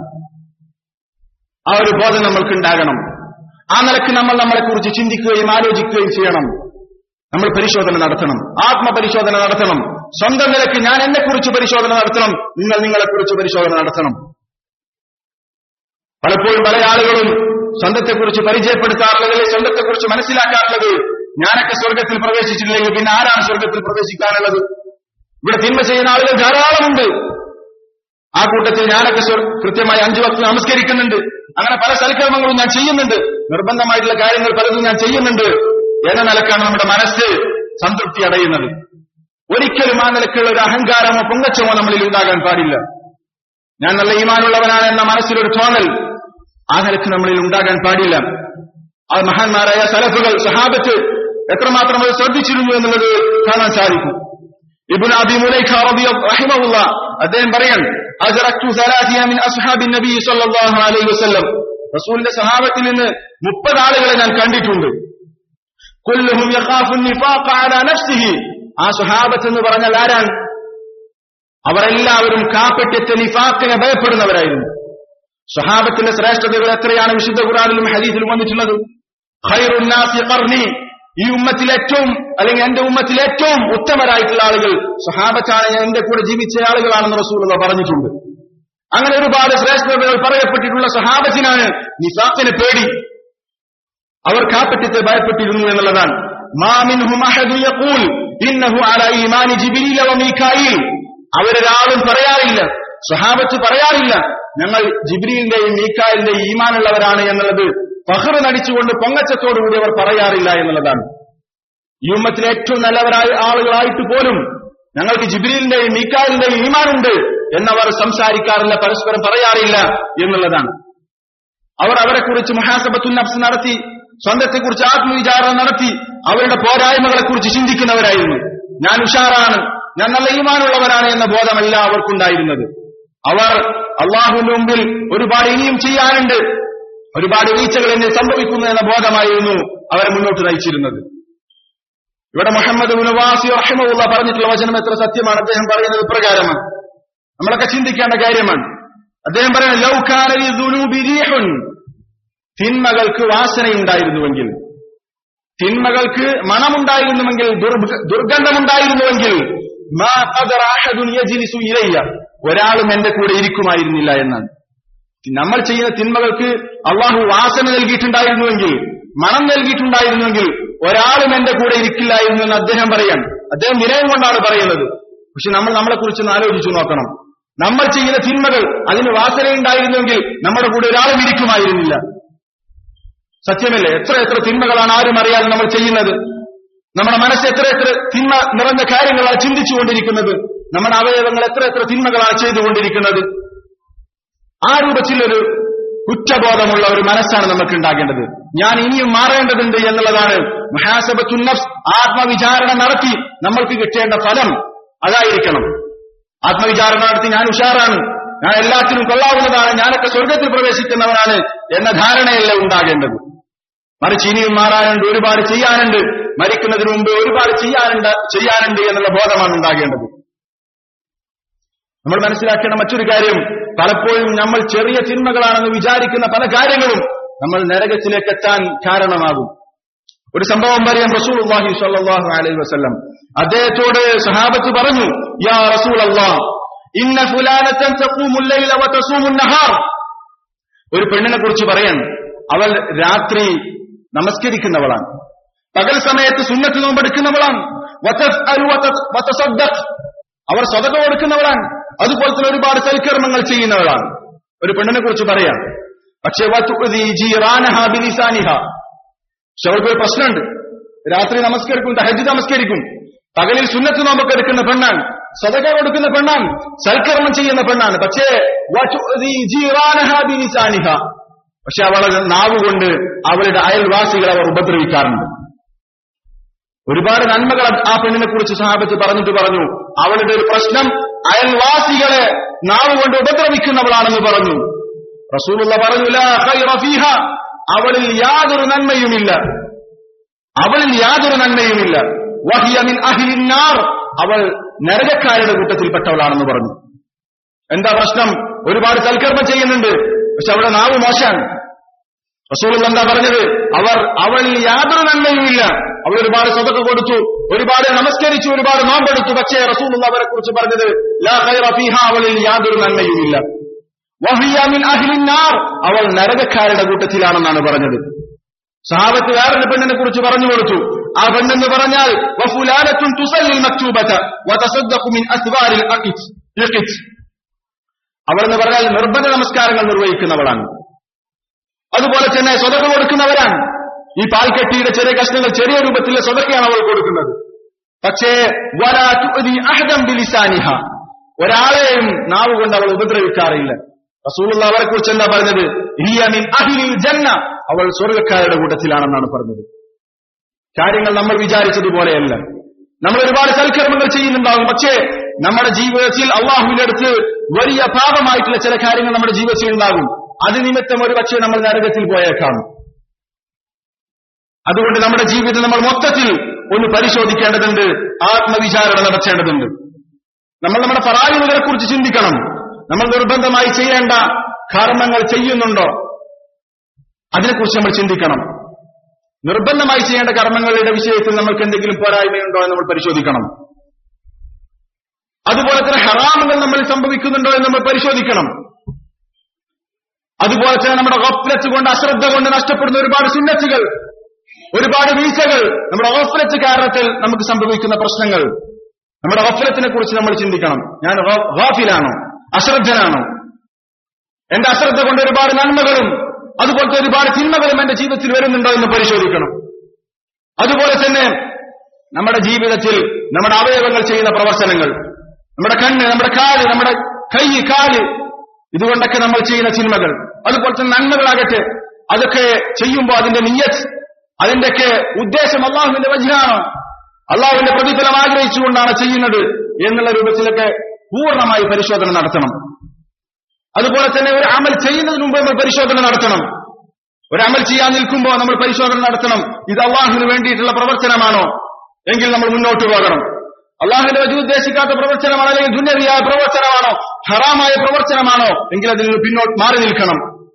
ആ ഒരു ബോധം നമ്മൾക്ക് ഉണ്ടാകണം ആ നിലക്ക് നമ്മൾ നമ്മളെ കുറിച്ച് ചിന്തിക്കുകയും ആലോചിക്കുകയും ചെയ്യണം നമ്മൾ പരിശോധന നടത്തണം ആത്മപരിശോധന നടത്തണം സ്വന്തം നിലക്ക് ഞാൻ എന്നെ കുറിച്ച് പരിശോധന നടത്തണം നിങ്ങൾ നിങ്ങളെ കുറിച്ച് പരിശോധന നടത്തണം പലപ്പോഴും പല ആളുകളും സ്വന്തത്തെക്കുറിച്ച് പരിചയപ്പെടുത്താറുള്ളത് അല്ലെങ്കിൽ സ്വന്തത്തെക്കുറിച്ച് മനസ്സിലാക്കാറുള്ളത് ഞാനൊക്കെ സ്വർഗത്തിൽ പ്രവേശിച്ചിട്ടില്ലെങ്കിൽ പിന്നെ ആരാണ് സ്വർഗത്തിൽ പ്രവേശിക്കാനുള്ളത് ഇവിടെ തിന്മ ചെയ്യുന്ന ആളുകൾ ധാരാളമുണ്ട് ആ കൂട്ടത്തിൽ ഞാനൊക്കെ സ്വർ- കൃത്യമായി അഞ്ചു വക്ത് നമസ്കരിക്കുന്നുണ്ട് അങ്ങനെ പല സൽക്കർമ്മങ്ങളും ഞാൻ ചെയ്യുന്നുണ്ട് നിർബന്ധമായിട്ടുള്ള കാര്യങ്ങൾ പലതും ഞാൻ ചെയ്യുന്നുണ്ട് എന്ന നിലക്കാണ് നമ്മുടെ മനസ്സ് സംതൃപ്തി അടയുന്നത് ഒരിക്കലും ആ നിലക്കുള്ള ഒരു അഹങ്കാരമോ പൊങ്ങച്ചമോ നമ്മളിൽ ഉണ്ടാകാൻ പാടില്ല ഞാൻ നല്ല ഈമാനുള്ളവനാണ് എന്ന മനസ്സിലൊരു തോന്നൽ ആ നിലക്ക് നമ്മളിൽ ഉണ്ടാകാൻ പാടില്ല ആ മഹാന്മാരായ സലഫുകൾ സഹാബത്ത് എത്രമാത്രം അത് ശ്രദ്ധിച്ചിരുന്നു എന്നുള്ളത് കാണാൻ സാധിക്കും ഇബ്നു അബി മുലൈഖ റളിയ- റഹിമഹുള്ള അദ്ദേഹം പറയാൻ അസ്റക്തു സലാസിയ മിൻ അസ്ഹാബി നബി സല്ലല്ലാഹു അലൈഹി വസല്ലം റസൂലിന്റെ സഹാബത്തിൽ നിന്ന് മുപ്പത് ആളുകളെ ഞാൻ കണ്ടിട്ടുണ്ട് കുല്ലുഹും യഖാഫു നിഫാഖ അലാ നഫ്സിഹി ആ സ്വഹാബത്ത് എന്ന് പറഞ്ഞാൽ ആരാണ് അവരെല്ലാവരും കാപ്പറ്റ്യത്തെ നിഫാഖിനെ ഭയപ്പെടുന്നവരായിരുന്നു സ്വഹാബത്തിന്റെ ശ്രേഷ്ഠതകൾ എത്രയാണ് വിശുദ്ധ ഖുറാനിലും ഹദീസിലും വന്നിട്ടുള്ളത് ഖൈറുന്നാസി ഖർനി ഈ ഉമ്മത്തിൽ ഏറ്റവും അല്ലെങ്കിൽ എന്റെ ഉമ്മത്തിൽ ഏറ്റവും ഉത്തമരായിട്ടുള്ള ആളുകൾ സ്വഹാബത്താണ് ഞാൻ എന്റെ കൂടെ ജീവിച്ച ആളുകളാണെന്ന് റസൂലുള്ള പറഞ്ഞിട്ടുണ്ട് അങ്ങനെ ഒരുപാട് ശ്രേഷ്ഠതകൾ പറയപ്പെട്ടിട്ടുള്ള സഹാബത്തിനാണ് നിഫാഖിന് പേടി അവർ കാപ്പറ്റ്യത്തെ ഭയപ്പെട്ടിരുന്നു എന്നുള്ളതാണ് മാമിൻഹും അഹദു യഖൂൽ ഇന്നഹു അലാ ഈമാനി ജിബ്രീല വ മീകായിൽ അവരൊരാളും പറയാറില്ല സ്വഹാബത്ത് പറയാറില്ല ഞങ്ങൾ ജിബ്രീലിന്റെയും മീക്കാലിന്റെയും ഈമാനുള്ളവരാണ് എന്നുള്ളത് ഫഹ്റ് നടിച്ചുകൊണ്ട് പൊങ്ങച്ചത്തോടുകൂടി അവർ പറയാറില്ല എന്നുള്ളതാണ് ഈ ഉമ്മത്തിലെ ഏറ്റവും നല്ലവരായ ആളുകളായിട്ട് പോലും ഞങ്ങൾക്ക് ജിബ്രീലിന്റെയും മീക്കാലിന്റെയും ഈമാനുണ്ട് എന്നവർ സംസാരിക്കാറില്ല പരസ്പരം പറയാറില്ല എന്നുള്ളതാണ് അവർ അവരെ കുറിച്ച് മുഹാസബത്തുൽ നഫ്സ് നടത്തി സ്വന്തത്തെക്കുറിച്ച് ആത്മവിചാരണ നടത്തി അവരുടെ പോരായ്മകളെ കുറിച്ച് ചിന്തിക്കുന്നവരായിരുന്നു ഞാൻ ഉഷാറാണ് ഞാൻ നല്ല ഈമാനുള്ളവരാണ് എന്ന ബോധമല്ല അവർക്കുണ്ടായിരുന്നത് അവർ അള്ളാഹുവിന്റെ മുമ്പിൽ ഒരുപാട് ഇനിയും ചെയ്യാനുണ്ട് ഒരുപാട് വീഴ്ചകൾ എന്നിൽ സംഭവിക്കുന്നു എന്ന ബോധമായിരുന്നു അവരെ മുന്നോട്ട് നയിച്ചിരുന്നത് ഇവിടെ മുഹമ്മദ് മുനവാസി റഹിമുള്ള പറഞ്ഞിട്ടുള്ള വചനം എത്ര സത്യമാണ് അദ്ദേഹം പറയുന്നത് പ്രകാരമാണ് നമ്മളൊക്കെ ചിന്തിക്കേണ്ട കാര്യമാണ് അദ്ദേഹം പറയുന്നത് ലൗകാനലി ദുനൂബി റീഹുൻ തിന്മകൾക്ക് വാസനയുണ്ടായിരുന്നുവെങ്കിൽ തിന്മകൾക്ക് മണമുണ്ടായിരുന്നുവെങ്കിൽ ദുർഭ- ദുർഗന്ധമുണ്ടായിരുന്നുവെങ്കിൽ മാ ഖദറ അഹദുൻ യജ്ലിസു ഇലയ്യ ഒരാളും എന്റെ കൂടെ ഇരിക്കുമായിരുന്നില്ല എന്നാണ് നമ്മൾ ചെയ്യുന്ന തിന്മകൾക്ക് അള്ളാഹു വാസന നൽകിയിട്ടുണ്ടായിരുന്നുവെങ്കിൽ മണം നൽകിയിട്ടുണ്ടായിരുന്നുവെങ്കിൽ ഒരാളും എന്റെ കൂടെ ഇരിക്കില്ലായിരുന്നു എന്ന് അദ്ദേഹം പറയാൻ അദ്ദേഹം വിനയം കൊണ്ടാണ് പറയുന്നത് പക്ഷെ നമ്മൾ നമ്മളെ കുറിച്ചൊന്ന് ആലോചിച്ചു നോക്കണം നമ്മൾ ചെയ്യുന്ന തിന്മകൾ അതിന് വാസനയുണ്ടായിരുന്നുവെങ്കിൽ നമ്മുടെ കൂടെ ഒരാളും ഇരിക്കുമായിരുന്നില്ല സത്യമല്ലേ എത്ര എത്ര തിന്മകളാണ് ആരും അറിയാതെ നമ്മൾ ചെയ്യുന്നത് നമ്മുടെ മനസ്സ് എത്ര എത്ര തിന്മ നിറഞ്ഞ കാര്യങ്ങളാണ് ചിന്തിച്ചുകൊണ്ടിരിക്കുന്നത് നമ്മുടെ അവയവങ്ങൾ എത്ര എത്ര തിന്മകളാണ് ചെയ്തുകൊണ്ടിരിക്കുന്നത് ആ രൂപത്തിലൊരു കുറ്റബോധമുള്ള ഒരു മനസ്സാണ് നമുക്ക് ഉണ്ടാകേണ്ടത് ഞാൻ ഇനിയും മാറേണ്ടതുണ്ട് എന്നുള്ളതാണ് മഹാസബത്തുൻ നഫ്സ് ആത്മവിചാരണ നടത്തി നമ്മൾക്ക് കിട്ടേണ്ട ഫലം അതായിരിക്കണം ആത്മവിചാരണ നടത്തി ഞാൻ ഉഷാറാണ് ഞാൻ എല്ലാത്തിനും കൊള്ളാവുന്നതാണ് ഞാനൊക്കെ സ്വർഗത്തിൽ പ്രവേശിക്കുന്നവനാണ് എന്ന ധാരണയല്ല ഉണ്ടാകേണ്ടത് മറിച്ച് ഇനിയും മാറാനുണ്ട് ഒരുപാട് ചെയ്യാനുണ്ട് മരിക്കുന്നതിന് മുമ്പ് ഒരുപാട് ചെയ്യാനുണ്ട് ചെയ്യാനുണ്ട് എന്നുള്ള ബോധമാണ് ഉണ്ടാകേണ്ടത് നമ്മൾ മനസ്സിലാക്കേണ്ട മറ്റൊരു കാര്യം പലപ്പോഴും നമ്മൾ ചെറിയ തിന്മകളാണെന്ന് വിചാരിക്കുന്ന പല കാര്യങ്ങളും നമ്മൾ നരകത്തിലേക്ക് എത്താൻ കാരണമാകും ഒരു സംഭവം പറയാം റസൂലുള്ളാഹി സ്വല്ലല്ലാഹു അലൈഹി വസല്ലം അദ്ദേഹത്തോട് സഹാബത്ത് പറഞ്ഞു യാ റസൂലല്ലാഹ് ഇന്ന ഫുലാനത്തൻ തഖൂമുൽ ലൈല വ തസൂമുൻ നഹാർ ഒരു പെണ്ണിനെ കുറിച്ച് പറയാൻ അവൾ രാത്രി നമസ്കരിക്കുന്നവളാണ് പകൽ സമയത്ത് സുന്നത്ത് നോമ്പെടുക്കുന്നവളാണ് വതസ്അലു വത- വതസദ്ദഖ്. അവർ സ്വതക കൊടുക്കുന്നവളാണ് അതുപോലെ തന്നെ ഒരുപാട് സൽക്കർമ്മങ്ങൾ ചെയ്യുന്നവളാണ് ഒരു പെണ്ണിനെ കുറിച്ച് പറയാം പക്ഷേ വതുഅ്ദി ജീറാനഹാ ബിലിസാനിഹ പക്ഷെ അവൾക്ക് ഒരു പ്രശ്നമുണ്ട് രാത്രി നമസ്കരിക്കും തഹജ് നമസ്കരിക്കും പകലിൽ സുന്നത്ത് നോമ്പൊക്കെ എടുക്കുന്ന പെണ്ണാണ് സദക കൊടുക്കുന്ന പെണ്ണാണ് സൽക്കർമ്മം ചെയ്യുന്ന പെണ്ണാണ് പക്ഷേ വതുഅ്ദി ജീറാനഹാ ബിലിസാനിഹ. പക്ഷെ അവളുടെ നാവ് കൊണ്ട് അവളുടെ അയൽവാസികളെ അവർ ഉപദ്രവിക്കാറുണ്ട് ഒരുപാട് നന്മകൾ ആ പെണ്ണിനെ കുറിച്ച് സഹാബത്ത് പറഞ്ഞിട്ട് പറഞ്ഞു അവളുടെ ഒരു പ്രശ്നം അയൽവാസികളെ നാവ് കൊണ്ട് ഉപദ്രവിക്കുന്നവളാണെന്ന് പറഞ്ഞു റസൂലുള്ള പറഞ്ഞു "ലാ ഖൈറ ഫീഹ." അവളിൽ യാതൊരു നന്മയുമില്ല അവളിൽ യാതൊരു നന്മയുമില്ല വഹിയ മിൻ അഹ്ലിൻ നാർ അവൾ നരകക്കാരുടെ കൂട്ടത്തിൽപ്പെട്ടവളാണെന്ന് പറഞ്ഞു എന്താ പ്രശ്നം ഒരുപാട് സൽക്കർമ്മം ചെയ്യുന്നുണ്ട് പക്ഷെ അവളുടെ നാവ് മോശമാണ് റസൂൽ എന്താ പറഞ്ഞത് അവർ അവളിൽ യാതൊരു നന്മയുമില്ല അവൾ ഒരുപാട് സ്വതക്ക കൊടുത്തു ഒരുപാട് നമസ്കരിച്ചു ഒരുപാട് നോമ്പെടുത്തു പക്ഷേ റസൂൽ അവരെ കുറിച്ച് പറഞ്ഞത് ലാ ഖൈറ ഫീഹ അവളിൽ യാതൊരു നന്മയുമില്ല വഹിയ മിൻ അഹ്ലിൻ നാർ അവൾ നരകക്കാരുടെ കൂട്ടത്തിലാണെന്നാണ് പറഞ്ഞത് സഹാബത്ത് വേറൊരു പെണ്ണിനെ കുറിച്ച് പറഞ്ഞു കൊടുത്തു ആ പെണ്ണെന്ന് പറഞ്ഞാൽ വഫുലാനത്തുൻ തുസല്ലിൽ മക്തൂബത വതസദ്ദഖു മിൻ അസ്വാരിൽ അഖിത് ഇഖിത് അവളെന്ന് പറഞ്ഞാൽ നിർബന്ധ നമസ്കാരങ്ങൾ നിർവഹിക്കുന്നവളാണ് അതുപോലെ തന്നെ സ്വതക കൊടുക്കുന്നവരാണ് ഈ പാൽക്കെട്ടിയുടെ ചെറിയ കഷ്ണങ്ങൾ ചെറിയ രൂപത്തിലെ സ്വതക്കയാണ് അവൾ കൊടുക്കുന്നത് പക്ഷേ വലാ തുഅ്ദി അഹദൻ ബിലിസാനിഹ ഒരാളെയും നാവ് കൊണ്ട് അവൾ ഉപദ്രവിക്കാറില്ല റസൂലുള്ള അവരെ കുറിച്ച് എന്താ പറഞ്ഞത് ഹിയ മിൻ അഹ്ലിൽ ജന്ന അവൾ സ്വർഗക്കാരുടെ കൂട്ടത്തിലാണെന്നാണ് പറഞ്ഞത് കാര്യങ്ങൾ നമ്മൾ വിചാരിച്ചതുപോലെയല്ല നമ്മൾ ഒരുപാട് സൽക്കർമ്മങ്ങൾ ചെയ്യുന്നുണ്ടാകും പക്ഷേ നമ്മുടെ ജീവിതത്തിൽ അള്ളാഹുവിന്റെ അടുത്ത് വലിയ പാപമായിട്ടുള്ള ചില കാര്യങ്ങൾ നമ്മുടെ ജീവിതത്തിൽ ഉണ്ടാകും അത് നിമിത്തം ഒരു പക്ഷേ നമ്മൾ നരകത്തിൽ പോയേക്കാം അതുകൊണ്ട് നമ്മുടെ ജീവിതം നമ്മൾ മൊത്തത്തിൽ ഒന്ന് പരിശോധിക്കേണ്ടതുണ്ട് ആത്മവിചാരണ നടത്തേണ്ടതുണ്ട് നമ്മൾ നമ്മുടെ പറായുകളെ കുറിച്ച് ചിന്തിക്കണം നമ്മൾ നിർബന്ധമായി ചെയ്യേണ്ട കർമ്മങ്ങൾ ചെയ്യുന്നുണ്ടോ അതിനെക്കുറിച്ച് നമ്മൾ ചിന്തിക്കണം നിർബന്ധമായി ചെയ്യേണ്ട കർമ്മങ്ങളുടെ വിഷയത്തിൽ നമുക്ക് എന്തെങ്കിലും പോരായ്മയുണ്ടോ എന്ന് നമ്മൾ പരിശോധിക്കണം അതുപോലെ തന്നെ ഹറാമുകൾ നമ്മൾ സംഭവിക്കുന്നുണ്ടോ എന്ന് നമ്മൾ പരിശോധിക്കണം അതുപോലെ തന്നെ നമ്മുടെ ഗഫ്ലത്ത് കൊണ്ട് അശ്രദ്ധ കൊണ്ട് നഷ്ടപ്പെടുന്ന ഒരുപാട് സുന്നത്തുകൾ ഒരുപാട് വീഴ്ചകൾ നമ്മുടെ ഗഫ്ലത്ത് കാരണത്തിൽ നമുക്ക് സംഭവിക്കുന്ന പ്രശ്നങ്ങൾ നമ്മുടെ ഗഫ്ലത്തിനെ കുറിച്ച് നമ്മൾ ചിന്തിക്കണം ഞാൻ ഗാഫിലാണോ അശ്രദ്ധനാണോ എന്റെ അശ്രദ്ധ കൊണ്ട് ഒരുപാട് നന്മകളും അതുപോലത്തെ ഒരുപാട് തിന്മകളും എന്റെ ജീവിതത്തിൽ വരുന്നുണ്ടോ എന്ന് പരിശോധിക്കണം അതുപോലെ തന്നെ നമ്മുടെ ജീവിതത്തിൽ നമ്മുടെ അവയവങ്ങൾ ചെയ്യുന്ന പ്രവർത്തനങ്ങൾ നമ്മുടെ കണ്ണ് നമ്മുടെ കാല് നമ്മുടെ കൈ കാല് ഇതുകൊണ്ടൊക്കെ നമ്മൾ ചെയ്യുന്ന തിന്മകൾ അതുപോലെ തന്നെ നന്മകളാകട്ടെ അതൊക്കെ ചെയ്യുമ്പോൾ അതിന്റെ നിയ്യത്ത് അതിന്റെയൊക്കെ ഉദ്ദേശം അള്ളാഹുവിന്റെ വജ്രാണോ അള്ളാഹുവിന്റെ പ്രതിഫലം ആഗ്രഹിച്ചുകൊണ്ടാണ് ചെയ്യുന്നത് എന്നുള്ള രൂപത്തിലൊക്കെ പൂർണ്ണമായി പരിശോധന നടത്തണം അതുപോലെ തന്നെ ഒരു അമൽ ചെയ്യുന്നതിന് മുമ്പ് നമ്മൾ പരിശോധന നടത്തണം ഒരു അമൽ ചെയ്യാൻ നിൽക്കുമ്പോൾ നമ്മൾ പരിശോധന നടത്തണം ഇത് അള്ളാഹുവിന് വേണ്ടിയിട്ടുള്ള പ്രവർത്തനമാണോ എങ്കിൽ നമ്മൾ മുന്നോട്ട് പോകണം അള്ളാഹുവിന്റെ വജു ഉദ്ദേശിക്കാത്ത പ്രവർത്തനമാണോ അല്ലെങ്കിൽ ദുന്യവിയായ പ്രവർത്തനമാണോ ഹറാമായ പ്രവർത്തനമാണോ എങ്കിൽ അതിൽ നിന്ന് പിന്നോട്ട് മാറി നിൽക്കണം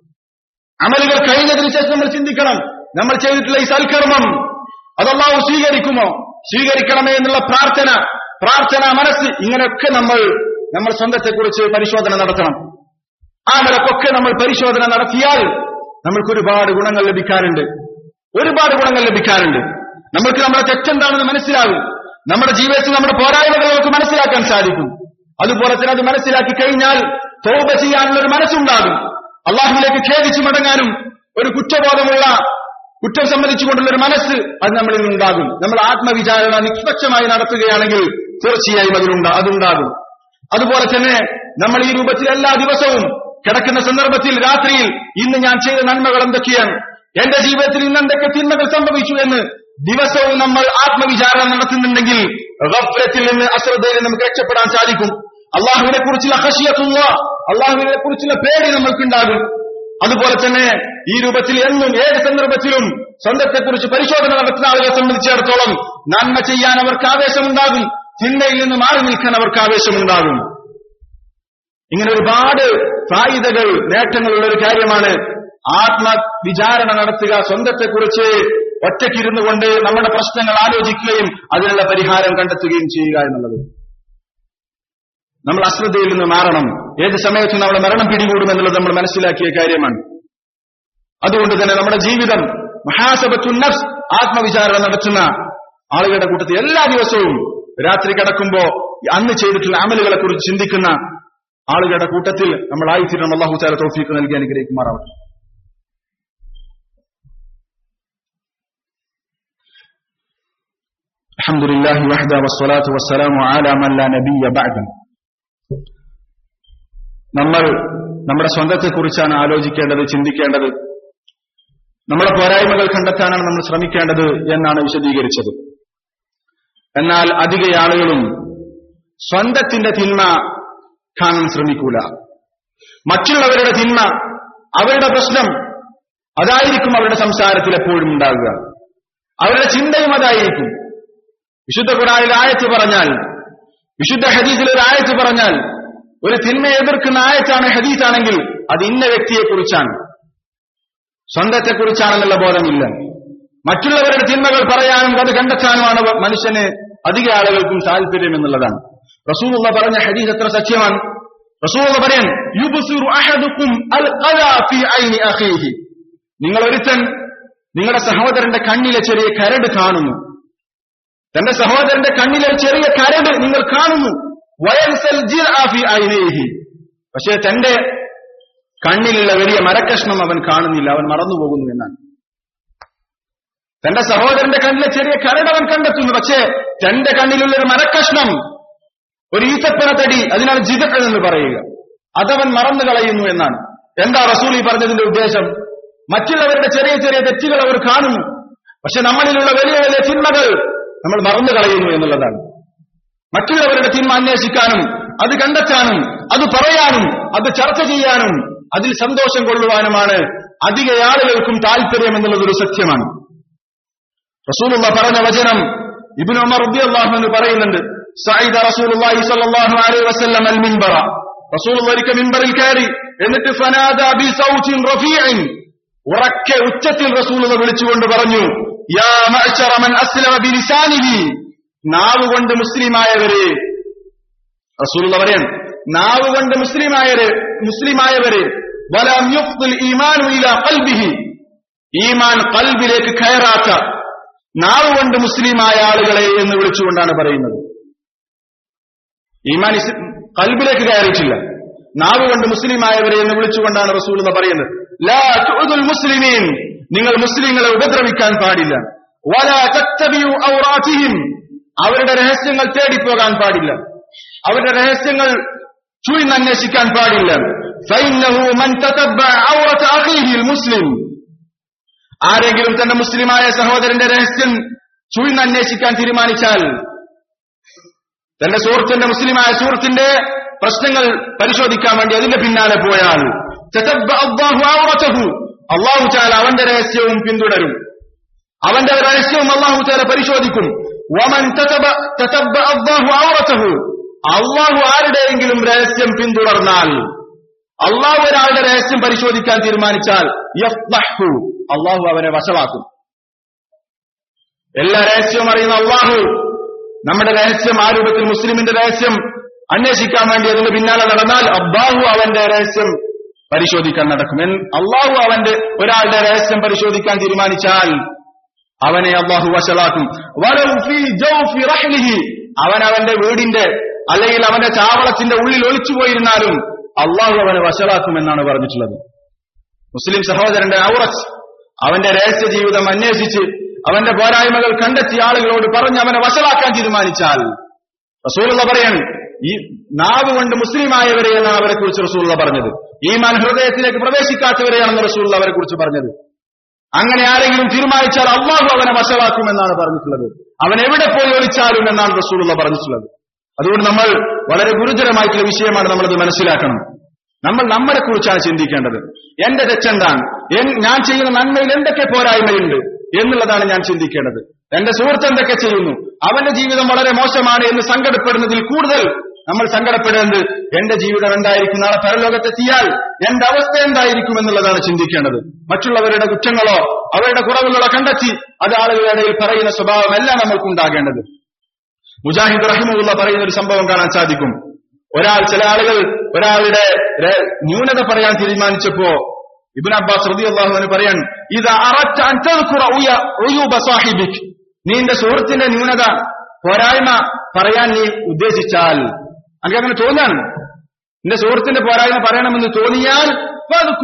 അമലുകൾ കഴിഞ്ഞതിന് ശേഷം നമ്മൾ ചിന്തിക്കണം നമ്മൾ ചെയ്തിട്ടുള്ള ഈ സൽക്കർമ്മം അത് അള്ളാഹു സ്വീകരിക്കുമോ സ്വീകരിക്കണമേ എന്നുള്ള പ്രാർത്ഥന പ്രാർത്ഥന മനസ്സ് ഇങ്ങനെയൊക്കെ നമ്മൾ നമ്മൾ സ്വന്തത്തെക്കുറിച്ച് പരിശോധന നടത്തണം ആ നിലക്കൊക്കെ നമ്മൾ പരിശോധന നടത്തിയാൽ നമ്മൾക്ക് ഒരുപാട് ഗുണങ്ങൾ ലഭിക്കാറുണ്ട് ഒരുപാട് ഗുണങ്ങൾ ലഭിക്കാറുണ്ട് നമ്മൾക്ക് നമ്മുടെ തെറ്റെന്താണെന്ന് മനസ്സിലാകും നമ്മുടെ ജീവിതത്തിൽ നമ്മുടെ പോരായ്മകൾ നമുക്ക് മനസ്സിലാക്കാൻ സാധിക്കും അതുപോലെ തന്നെ അത് മനസ്സിലാക്കി കഴിഞ്ഞാൽ തോപ ചെയ്യാനുള്ള ഒരു മനസ്സുണ്ടാകും അള്ളാഹുവിലേക്ക് ഖേദിച്ചു മടങ്ങാനും ഒരു കുറ്റബോധമുള്ള കുറ്റം സംബന്ധിച്ചുകൊണ്ടുള്ള ഒരു മനസ്സ് അത് നമ്മളിൽ നിന്നുണ്ടാകും നമ്മൾ ആത്മവിചാരണ നിഷ്പക്ഷമായി നടത്തുകയാണെങ്കിൽ തീർച്ചയായും അതിലുണ്ടാ അതുണ്ടാകും അതുപോലെ തന്നെ നമ്മൾ ഈ രൂപത്തിൽ എല്ലാ ദിവസവും കിടക്കുന്ന സന്ദർഭത്തിൽ രാത്രിയിൽ ഇന്ന് ഞാൻ ചെയ്ത നന്മകൾ എന്തൊക്കെയാണ് എന്റെ ജീവിതത്തിൽ ഇന്ന് എന്തൊക്കെ തിന്മകൾ സംഭവിച്ചു എന്ന് ദിവസവും നമ്മൾ ആത്മവിചാരണ നടത്തുന്നുണ്ടെങ്കിൽ ഗഫ്ലത്തിൽ നിന്ന് അശ്രദ്ധയിൽ നമുക്ക് രക്ഷപ്പെടാൻ സാധിക്കും അള്ളാഹുവിനെ കുറിച്ചുള്ള ഹഷിയത്തുള്ള അള്ളാഹുവിനെ കുറിച്ചുള്ള പേടി നമ്മൾക്കുണ്ടാകും അതുപോലെ തന്നെ ഈ രൂപത്തിൽ എന്നും ഏത് സന്ദർഭത്തിലും സ്വന്തത്തെക്കുറിച്ച് പരിശോധന നടത്തുന്ന ആളുകളെ സംബന്ധിച്ചിടത്തോളം നന്മ ചെയ്യാൻ അവർക്ക് ആവേശമുണ്ടാകും ചിന്തയിൽ നിന്ന് മാറി നിൽക്കാൻ അവർക്ക് ആവേശമുണ്ടാകും ഇങ്ങനെ ഒരുപാട് സായുധകൾ നേട്ടങ്ങളുള്ള ഒരു കാര്യമാണ് ആത്മവിചാരണ നടത്തുക സ്വന്തത്തെക്കുറിച്ച് ഒറ്റയ്ക്കിരുന്നു കൊണ്ട് നമ്മുടെ പ്രശ്നങ്ങൾ ആലോചിക്കുകയും അതിനുള്ള പരിഹാരം കണ്ടെത്തുകയും ചെയ്യുക എന്നുള്ളത് നമ്മൾ അശ്രദ്ധയിൽ നിന്ന് മാറണം ഏത് സമയത്തും നമ്മുടെ മരണം പിടികൂടുമെന്നുള്ളത് നമ്മൾ മനസ്സിലാക്കിയ കാര്യമാണ് അതുകൊണ്ട് തന്നെ നമ്മുടെ ജീവിതം മഹാസബത്തു നഫ്സ് ആത്മവിചാരണ നടത്തുന്ന ആളുകളുടെ കൂട്ടത്തിൽ എല്ലാ ദിവസവും രാത്രി കിടക്കുമ്പോ അന്ന് ചെയ്തിട്ടുള്ള അമലുകളെ കുറിച്ച് ചിന്തിക്കുന്ന ആളുകളുടെ കൂട്ടത്തിൽ നമ്മൾ ആയിത്തീരണം അള്ളാഹു ചാല തോഫീക്ക് നൽകി الحمد لله وحده والصلاة والسلام على من لا نبي بعده നമ്മൾ നമ്മുടെ സ്വന്തത്തെക്കുറിച്ചാണ് ആലോചിക്കേണ്ടത് ചിന്തിക്കേണ്ടത് നമ്മുടെ പോരായ്മകൾ കണ്ടെത്താനാണ് നമ്മൾ ശ്രമിക്കേണ്ടത് എന്നാണ് വിശദീകരിച്ചത് എന്നാൽ അധിക ആളുകളും സ്വന്തത്തിന്റെ തിന്മ കാണാൻ ശ്രമിക്കൂല മറ്റുള്ളവരുടെ തിന്മ അവരുടെ പ്രശ്നം അതായിരിക്കും അവരുടെ സംസാരത്തിൽ എപ്പോഴും ഉണ്ടാകുക അവരുടെ ചിന്തയും അതായിരിക്കും വിശുദ്ധ ഖുറാനിൽ ആയത്ത് പറഞ്ഞാൽ വിശുദ്ധ ഹദീസിൽ ഒരു ആയത്ത് പറഞ്ഞാൽ ഒരു തിന്മയെ എതിർക്കുന്ന ആയത്താണ് ഹദീസാണെങ്കിൽ അത് ഇന്ന വ്യക്തിയെക്കുറിച്ചാണ് സ്വന്തത്തെക്കുറിച്ചാണെന്നുള്ള ബോധമില്ല മറ്റുള്ളവരുടെ തിന്മകൾ പറയാനും അത് കണ്ടെത്താനുമാണ് മനുഷ്യന് അധിക ആളുകൾക്കും താല്പര്യം എന്നുള്ളതാണ് റസൂലുള്ള പറഞ്ഞ ഹദീസ് എത്ര സത്യമാണ് റസൂലുള്ള പറയാൻ യുബ്സിറു അഹദുക്കും അൽ ഖലാ ഫീ ഐനി അഖീഹി നിങ്ങൾ ഒരുത്തൻ നിങ്ങളുടെ സഹോദരന്റെ കണ്ണിലെ ചെറിയ കരട് കാണുന്നു തന്റെ സഹോദരന്റെ കണ്ണിലെ ചെറിയ കരട് നിങ്ങൾ കാണുന്നു വയൻസൽ ജിർആഫി ഐനൈഹി പക്ഷേ തന്റെ കണ്ണിലുള്ള വലിയ മരക്കഷ്ണം അവൻ കാണുന്നില്ല അവൻ മറന്നുപോകുന്നു എന്നാണ് തന്റെ സഹോദരന്റെ കണ്ണിലെ ചെറിയ കരട് അവൻ കണ്ടെത്തുന്നു പക്ഷേ തന്റെ കണ്ണിലുള്ള ഒരു മരക്കഷ്ണം ഒരു ഈത്തപ്പന തടി അതിനാണ് ജിതക്കൾ എന്ന് പറയുക അതവൻ മറന്നു കളയുന്നു എന്നാണ് എന്താ റസൂൽ ഈ പറഞ്ഞതിന്റെ ഉദ്ദേശം മറ്റുള്ളവരുടെ ചെറിയ ചെറിയ തെറ്റുകൾ അവർ കാണുന്നു പക്ഷെ നമ്മളിലുള്ള വലിയ വലിയ തിന്മകൾ നമ്മൾ മറന്നു കളയുന്നു എന്നുള്ളതാണ് മറ്റുള്ളവരുടെ തിന്മ അന്വേഷിക്കാനും അത് കണ്ടെത്താനും അത് പറയാനും അത് ചർച്ച ചെയ്യാനും അതിൽ സന്തോഷം കൊള്ളുവാനുമാണ് അധിക ആളുകൾക്കും താല്പര്യം എന്നുള്ളത് ഒരു സത്യമാണ് റസൂലുള്ള പറഞ്ഞ വചനം ഇബ്നു ഉമർ റളിയല്ലാഹു അൻഹു പറയുന്നുണ്ട് സഈദ റസൂലുള്ളാഹി സ്വല്ലല്ലാഹു അലൈഹി വസല്ലം അൽ മിൻബറ റസൂൽ ഒരിക്കൽ മിൻബറിൽ കയറി എന്നിട്ട് ഫനാദ ബി സൗത്തിൻ റഫീഇൻ ഉറക്കെ ഉച്ചത്തിൽ റസൂലുള്ള വിളിച്ചുകൊണ്ട് പറഞ്ഞു യാ മഅ്ശറ മൻ അസ്ലമ ബിലിസാനിഹി നാവ് കൊണ്ട് മുസ്ലിമായവരെ റസൂലുള്ള പറയാൻ നാവ് കൊണ്ട് മുസ്ലിമായവരെ മുസ്ലിമായവരെ വലം യുഫ്ദിൽ ഈമാനു ഇലാ ഖൽബിഹി ഈമാൻ കൽബിലേക്ക് കയറാത്ത നാവ് കൊണ്ട് മുസ്ലിമായ ആളുകളെ എന്ന് വിളിച്ചുകൊണ്ടാണ് പറയുന്നത് ഈമാൻ കൽബിലേക്ക് കയറിയിട്ടില്ല നാവ് കൊണ്ട് മുസ്ലിമായവരെ എന്ന് വിളിച്ചുകൊണ്ടാണ് റസൂൽ എന്ന് പറയുന്നത് ലാ തുഅദുൽ മുസ്ലിമീൻ നിങ്ങൾ മുസ്ലിങ്ങളെ ഉപദ്രവിക്കാൻ പാടില്ല വലാ തത്തബിയു ഔറാത്തിഹിം അവരുടെ രഹസ്യങ്ങൾ തേടിപ്പോകാൻ പാടില്ല അവരുടെ രഹസ്യങ്ങൾ ചുഴിന്നന്വേഷിക്കാൻ പാടില്ല ഫൈന്നഹു മൻ തതബ്ബഅ ഔറത അഖീഹിൽ മുസ്ലിം ആരെങ്കിലും തന്റെ മുസ്ലിമായ സഹോദരന്റെ രഹസ്യം ചുഴിന്നന്വേഷിക്കാൻ തീരുമാനിച്ചാൽ തന്റെ സുഹൃത്തിന്റെ മുസ്ലിമായ സുഹൃത്തിന്റെ പ്രശ്നങ്ങൾ പരിശോധിക്കാൻ വേണ്ടി അതിന്റെ പിന്നാലെ പോയാൽ അള്ളാഹു ചാല അവന്റെ രഹസ്യവും പിന്തുടരും അവന്റെ രഹസ്യവും അള്ളാഹു ചാല പരിശോധിക്കും അള്ളാഹു ആരുടെയെങ്കിലും രഹസ്യം പിന്തുടർന്നാൽ അള്ളാഹു ഒരാളുടെ രഹസ്യം പരിശോധിക്കാൻ തീരുമാനിച്ചാൽ അള്ളാഹു അവനെ വശമാക്കും എല്ലാ രഹസ്യവും അറിയുന്ന അള്ളാഹു നമ്മുടെ രഹസ്യം ആ രൂപത്തിൽ മുസ്ലിമിന്റെ രഹസ്യം അന്വേഷിക്കാൻ വേണ്ടി അതിന്റെ പിന്നാലെ നടന്നാൽ അബ്ബാഹു അവന്റെ രഹസ്യം പരിശോധിക്കാൻ നടക്കും അള്ളാഹു അവന്റെ ഒരാളുടെ രഹസ്യം പരിശോധിക്കാൻ തീരുമാനിച്ചാൽ അവനെ അള്ളാഹു വശലാക്കും അവൻ അവന്റെ വീടിന്റെ അല്ലെങ്കിൽ അവന്റെ ചാവളത്തിന്റെ ഉള്ളിൽ ഒളിച്ചുപോയിരുന്നാലും അള്ളാഹു അവനെ വശലാക്കുമെന്നാണ് പറഞ്ഞിട്ടുള്ളത് മുസ്ലിം സഹോദരന്റെ ഔറത്ത് അവന്റെ രഹസ്യ ജീവിതം അന്വേഷിച്ച് അവന്റെ പോരായ്മകൾ കണ്ടെത്തിയ ആളുകളോട് പറഞ്ഞ് അവനെ വശലാക്കാൻ തീരുമാനിച്ചാൽ റസൂലുള്ള പറയാൻ ഈ നാവ് കൊണ്ട് മുസ്ലിമായവരെ എന്നാണ് അവരെ കുറിച്ച് റസൂള്ള പറഞ്ഞത് ഈമാൻ ഹൃദയത്തിലേക്ക് പ്രവേശിക്കാത്തവരെയാണെന്ന് റസൂള്ള അവരെ കുറിച്ച് പറഞ്ഞത് അങ്ങനെ ആരെങ്കിലും തീരുമാനിച്ചാൽ അള്ളാഹു അവനെ വശമാക്കുമെന്നാണ് പറഞ്ഞിട്ടുള്ളത് അവൻ എവിടെ പോയി ഒളിച്ചാലും എന്നാണ് റസൂലുള്ള പറഞ്ഞിട്ടുള്ളത് അതുകൊണ്ട് നമ്മൾ വളരെ ഗുരുതരമായിട്ടുള്ള വിഷയമാണ് നമ്മളത് മനസ്സിലാക്കണം നമ്മൾ നമ്മളെ കുറിച്ചാണ് ചിന്തിക്കേണ്ടത് എന്റെ തെറ്റെന്താണ് ഞാൻ ചെയ്യുന്ന നന്മയിൽ എന്തൊക്കെ പോരായ്മയുണ്ട് എന്നുള്ളതാണ് ഞാൻ ചിന്തിക്കേണ്ടത് എന്റെ സുഹൃത്ത് എന്തൊക്കെ ചെയ്യുന്നു അവന്റെ ജീവിതം വളരെ മോശമാണ് എന്ന് സങ്കടപ്പെടുന്നതിൽ കൂടുതൽ നമ്മൾ സങ്കടപ്പെടേണ്ടത് എന്റെ ജീവിതം എന്തായിരിക്കും നാളെ പരലോകത്തെത്തിയാൽ എന്റെ അവസ്ഥ എന്തായിരിക്കും എന്നുള്ളതാണ് ചിന്തിക്കേണ്ടത് മറ്റുള്ളവരുടെ കുറ്റങ്ങളോ അവരുടെ കുറവുകളോ കണ്ടെത്തി അത് ആളുകളുടെ ഇടയിൽ പറയുന്ന സ്വഭാവമല്ല നമ്മൾക്കുണ്ടാകേണ്ടത് മുജാഹിദ് റഹിമുള്ള പറയുന്ന ഒരു സംഭവം കാണാൻ സാധിക്കും ഒരാൾ ചില ആളുകൾ ഒരാളുടെ ന്യൂനത പറയാൻ തീരുമാനിച്ചപ്പോ ഇബിൻ അബ്ബാസ് റതി അള്ളാഹുവിന് പറയാൻ ഇത് സാഹിബിക് നീ എന്റെ സുഹൃത്തിന്റെ ന്യൂനത പോരായ്മ പറയാൻ നീ ഉദ്ദേശിച്ചാൽ അങ്ങനെ അങ്ങനെ തോന്നാണ് നിന്റെ സുഹൃത്തിന്റെ പോരായ്മ പറയണമെന്ന് തോന്നിയാൽ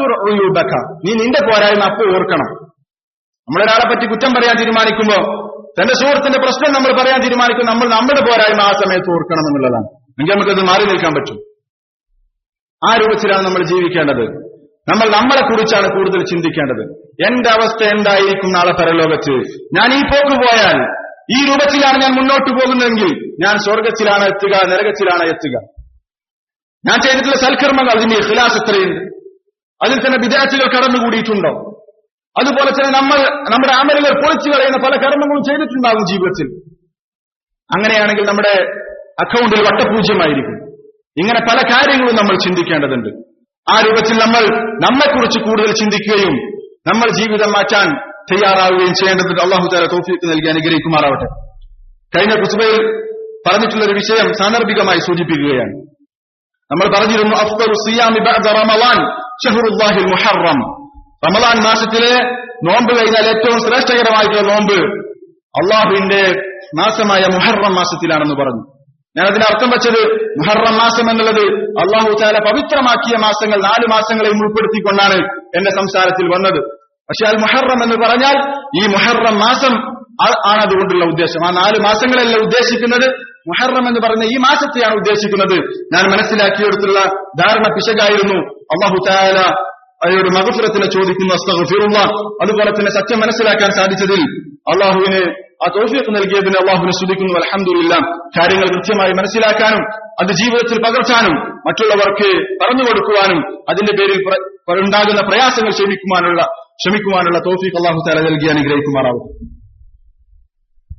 നീ നിന്റെ പോരായ്മ അപ്പോൾ ഓർക്കണം നമ്മളൊരാളെ പറ്റി കുറ്റം പറയാൻ തീരുമാനിക്കുമ്പോ തന്റെ സുഹൃത്തിന്റെ പ്രശ്നം നമ്മൾ പറയാൻ തീരുമാനിക്കും നമ്മൾ നമ്മുടെ പോരായ്മ ആ സമയത്ത് ഓർക്കണം എന്നുള്ളതാണ് എങ്കിൽ നമുക്കത് മാറി നിൽക്കാൻ പറ്റും ആ രൂപത്തിലാണ് നമ്മൾ ജീവിക്കേണ്ടത് നമ്മൾ നമ്മളെ കുറിച്ചാണ് കൂടുതൽ ചിന്തിക്കേണ്ടത് എന്റെ അവസ്ഥ എന്തായിരിക്കും നാളെ പരലോകത്ത് ഞാൻ ഈ പോക്ക് പോയാൽ ഈ രൂപത്തിലാണ് ഞാൻ മുന്നോട്ട് പോകുന്നതെങ്കിൽ ഞാൻ സ്വർഗത്തിലാണ് എത്തുക നരകത്തിലാണ് എത്തുക ഞാൻ ചെയ്തിട്ടുള്ള സൽക്കർമ്മങ്ങൾ അതിന്റെ ഇഖ്ലാസ് എത്രയുണ്ട് അതിൽ തന്നെ വിദ്യാർത്ഥികൾ കടന്നുകൂടിയിട്ടുണ്ടോ അതുപോലെ തന്നെ നമ്മൾ നമ്മുടെ അമലുകൾ പൊളിച്ചു കളയുന്ന പല കർമ്മങ്ങളും ചെയ്തിട്ടുണ്ടാകും ജീവിതത്തിൽ അങ്ങനെയാണെങ്കിൽ നമ്മുടെ അക്കൗണ്ടിൽ വട്ടപൂജ്യമായിരിക്കും ഇങ്ങനെ പല കാര്യങ്ങളും നമ്മൾ ചിന്തിക്കേണ്ടതുണ്ട് ആ രൂപത്തിൽ നമ്മൾ നമ്മെക്കുറിച്ച് കൂടുതൽ ചിന്തിക്കുകയും നമ്മൾ ജീവിതം മാറ്റാൻ തയ്യാറാവുകയും ചെയ്യേണ്ടതുണ്ട് അള്ളാഹു താല തോഫിക്ക് നൽകി അനുഗ്രഹിക്കുമാറാവട്ടെ കഴിഞ്ഞ കുസുബയിൽ പറഞ്ഞിട്ടുള്ള ഒരു വിഷയം സാന്ദർഭികമായി സൂചിപ്പിക്കുകയാണ് നമ്മൾ പറഞ്ഞിരുന്നു അഫ്തറു സിയാമി ബഅദ റമളാൻ ഷഹറുല്ലാഹിൽ മുഹറം റമളാൻ മാസത്തിലെ നോമ്പ് കഴിഞ്ഞാൽ ഏറ്റവും ശ്രേഷ്ഠകരമായിട്ടുള്ള നോമ്പ് അള്ളാഹുവിന്റെ മാസമായ മുഹറം മാസത്തിലാണെന്ന് പറഞ്ഞു ഞാൻ അതിന് അർത്ഥം വെച്ചത് മുഹറം മാസം എന്നുള്ളത് അള്ളാഹു താല പവിത്രമാക്കിയ മാസങ്ങൾ നാല് മാസങ്ങളെയും ഉൾപ്പെടുത്തിക്കൊണ്ടാണ് എന്റെ സംസാരത്തിൽ വന്നത് പക്ഷെ അൽ മുഹറം എന്ന് പറഞ്ഞാൽ ഈ മുഹറം മാസം ആ- ആണ് അതുകൊണ്ടുള്ള ഉദ്ദേശം ആ നാല് മാസങ്ങളല്ല ഉദ്ദേശിക്കുന്നത് മുഹറം എന്ന് പറഞ്ഞ ഈ മാസത്തെയാണ് ഉദ്ദേശിക്കുന്നത് ഞാൻ മനസ്സിലാക്കിയെടുത്തുള്ള ധാരണ പിശകായിരുന്നു അള്ളാഹു താല അയാളോട് മകഫുരത്തിനെ ചോദിക്കുന്നു അസ്തഗ്ഫിറുള്ള അതുപോലെ തന്നെ സത്യം മനസ്സിലാക്കാൻ സാധിച്ചതിൽ അള്ളാഹുവിന് ആ തോഫിയൊക്കെ നൽകിയതിന് അള്ളാഹുവിനെ സ്തുതിക്കുന്നു അലഹമില്ല കാര്യങ്ങൾ കൃത്യമായി മനസ്സിലാക്കാനും അത് ജീവിതത്തിൽ പകർത്താനും മറ്റുള്ളവർക്ക് പറഞ്ഞു കൊടുക്കുവാനും അതിന്റെ പേരിൽ പ്ര- ഉണ്ടാകുന്ന പ്രയാസങ്ങൾ ക്ഷമിക്കുവാനുള്ള ക്ഷമിക്കുവാനുള്ള തോഫിക്ക് അള്ളാഹു താല നൽകി അനുഗ്രഹിക്കുമാറാവും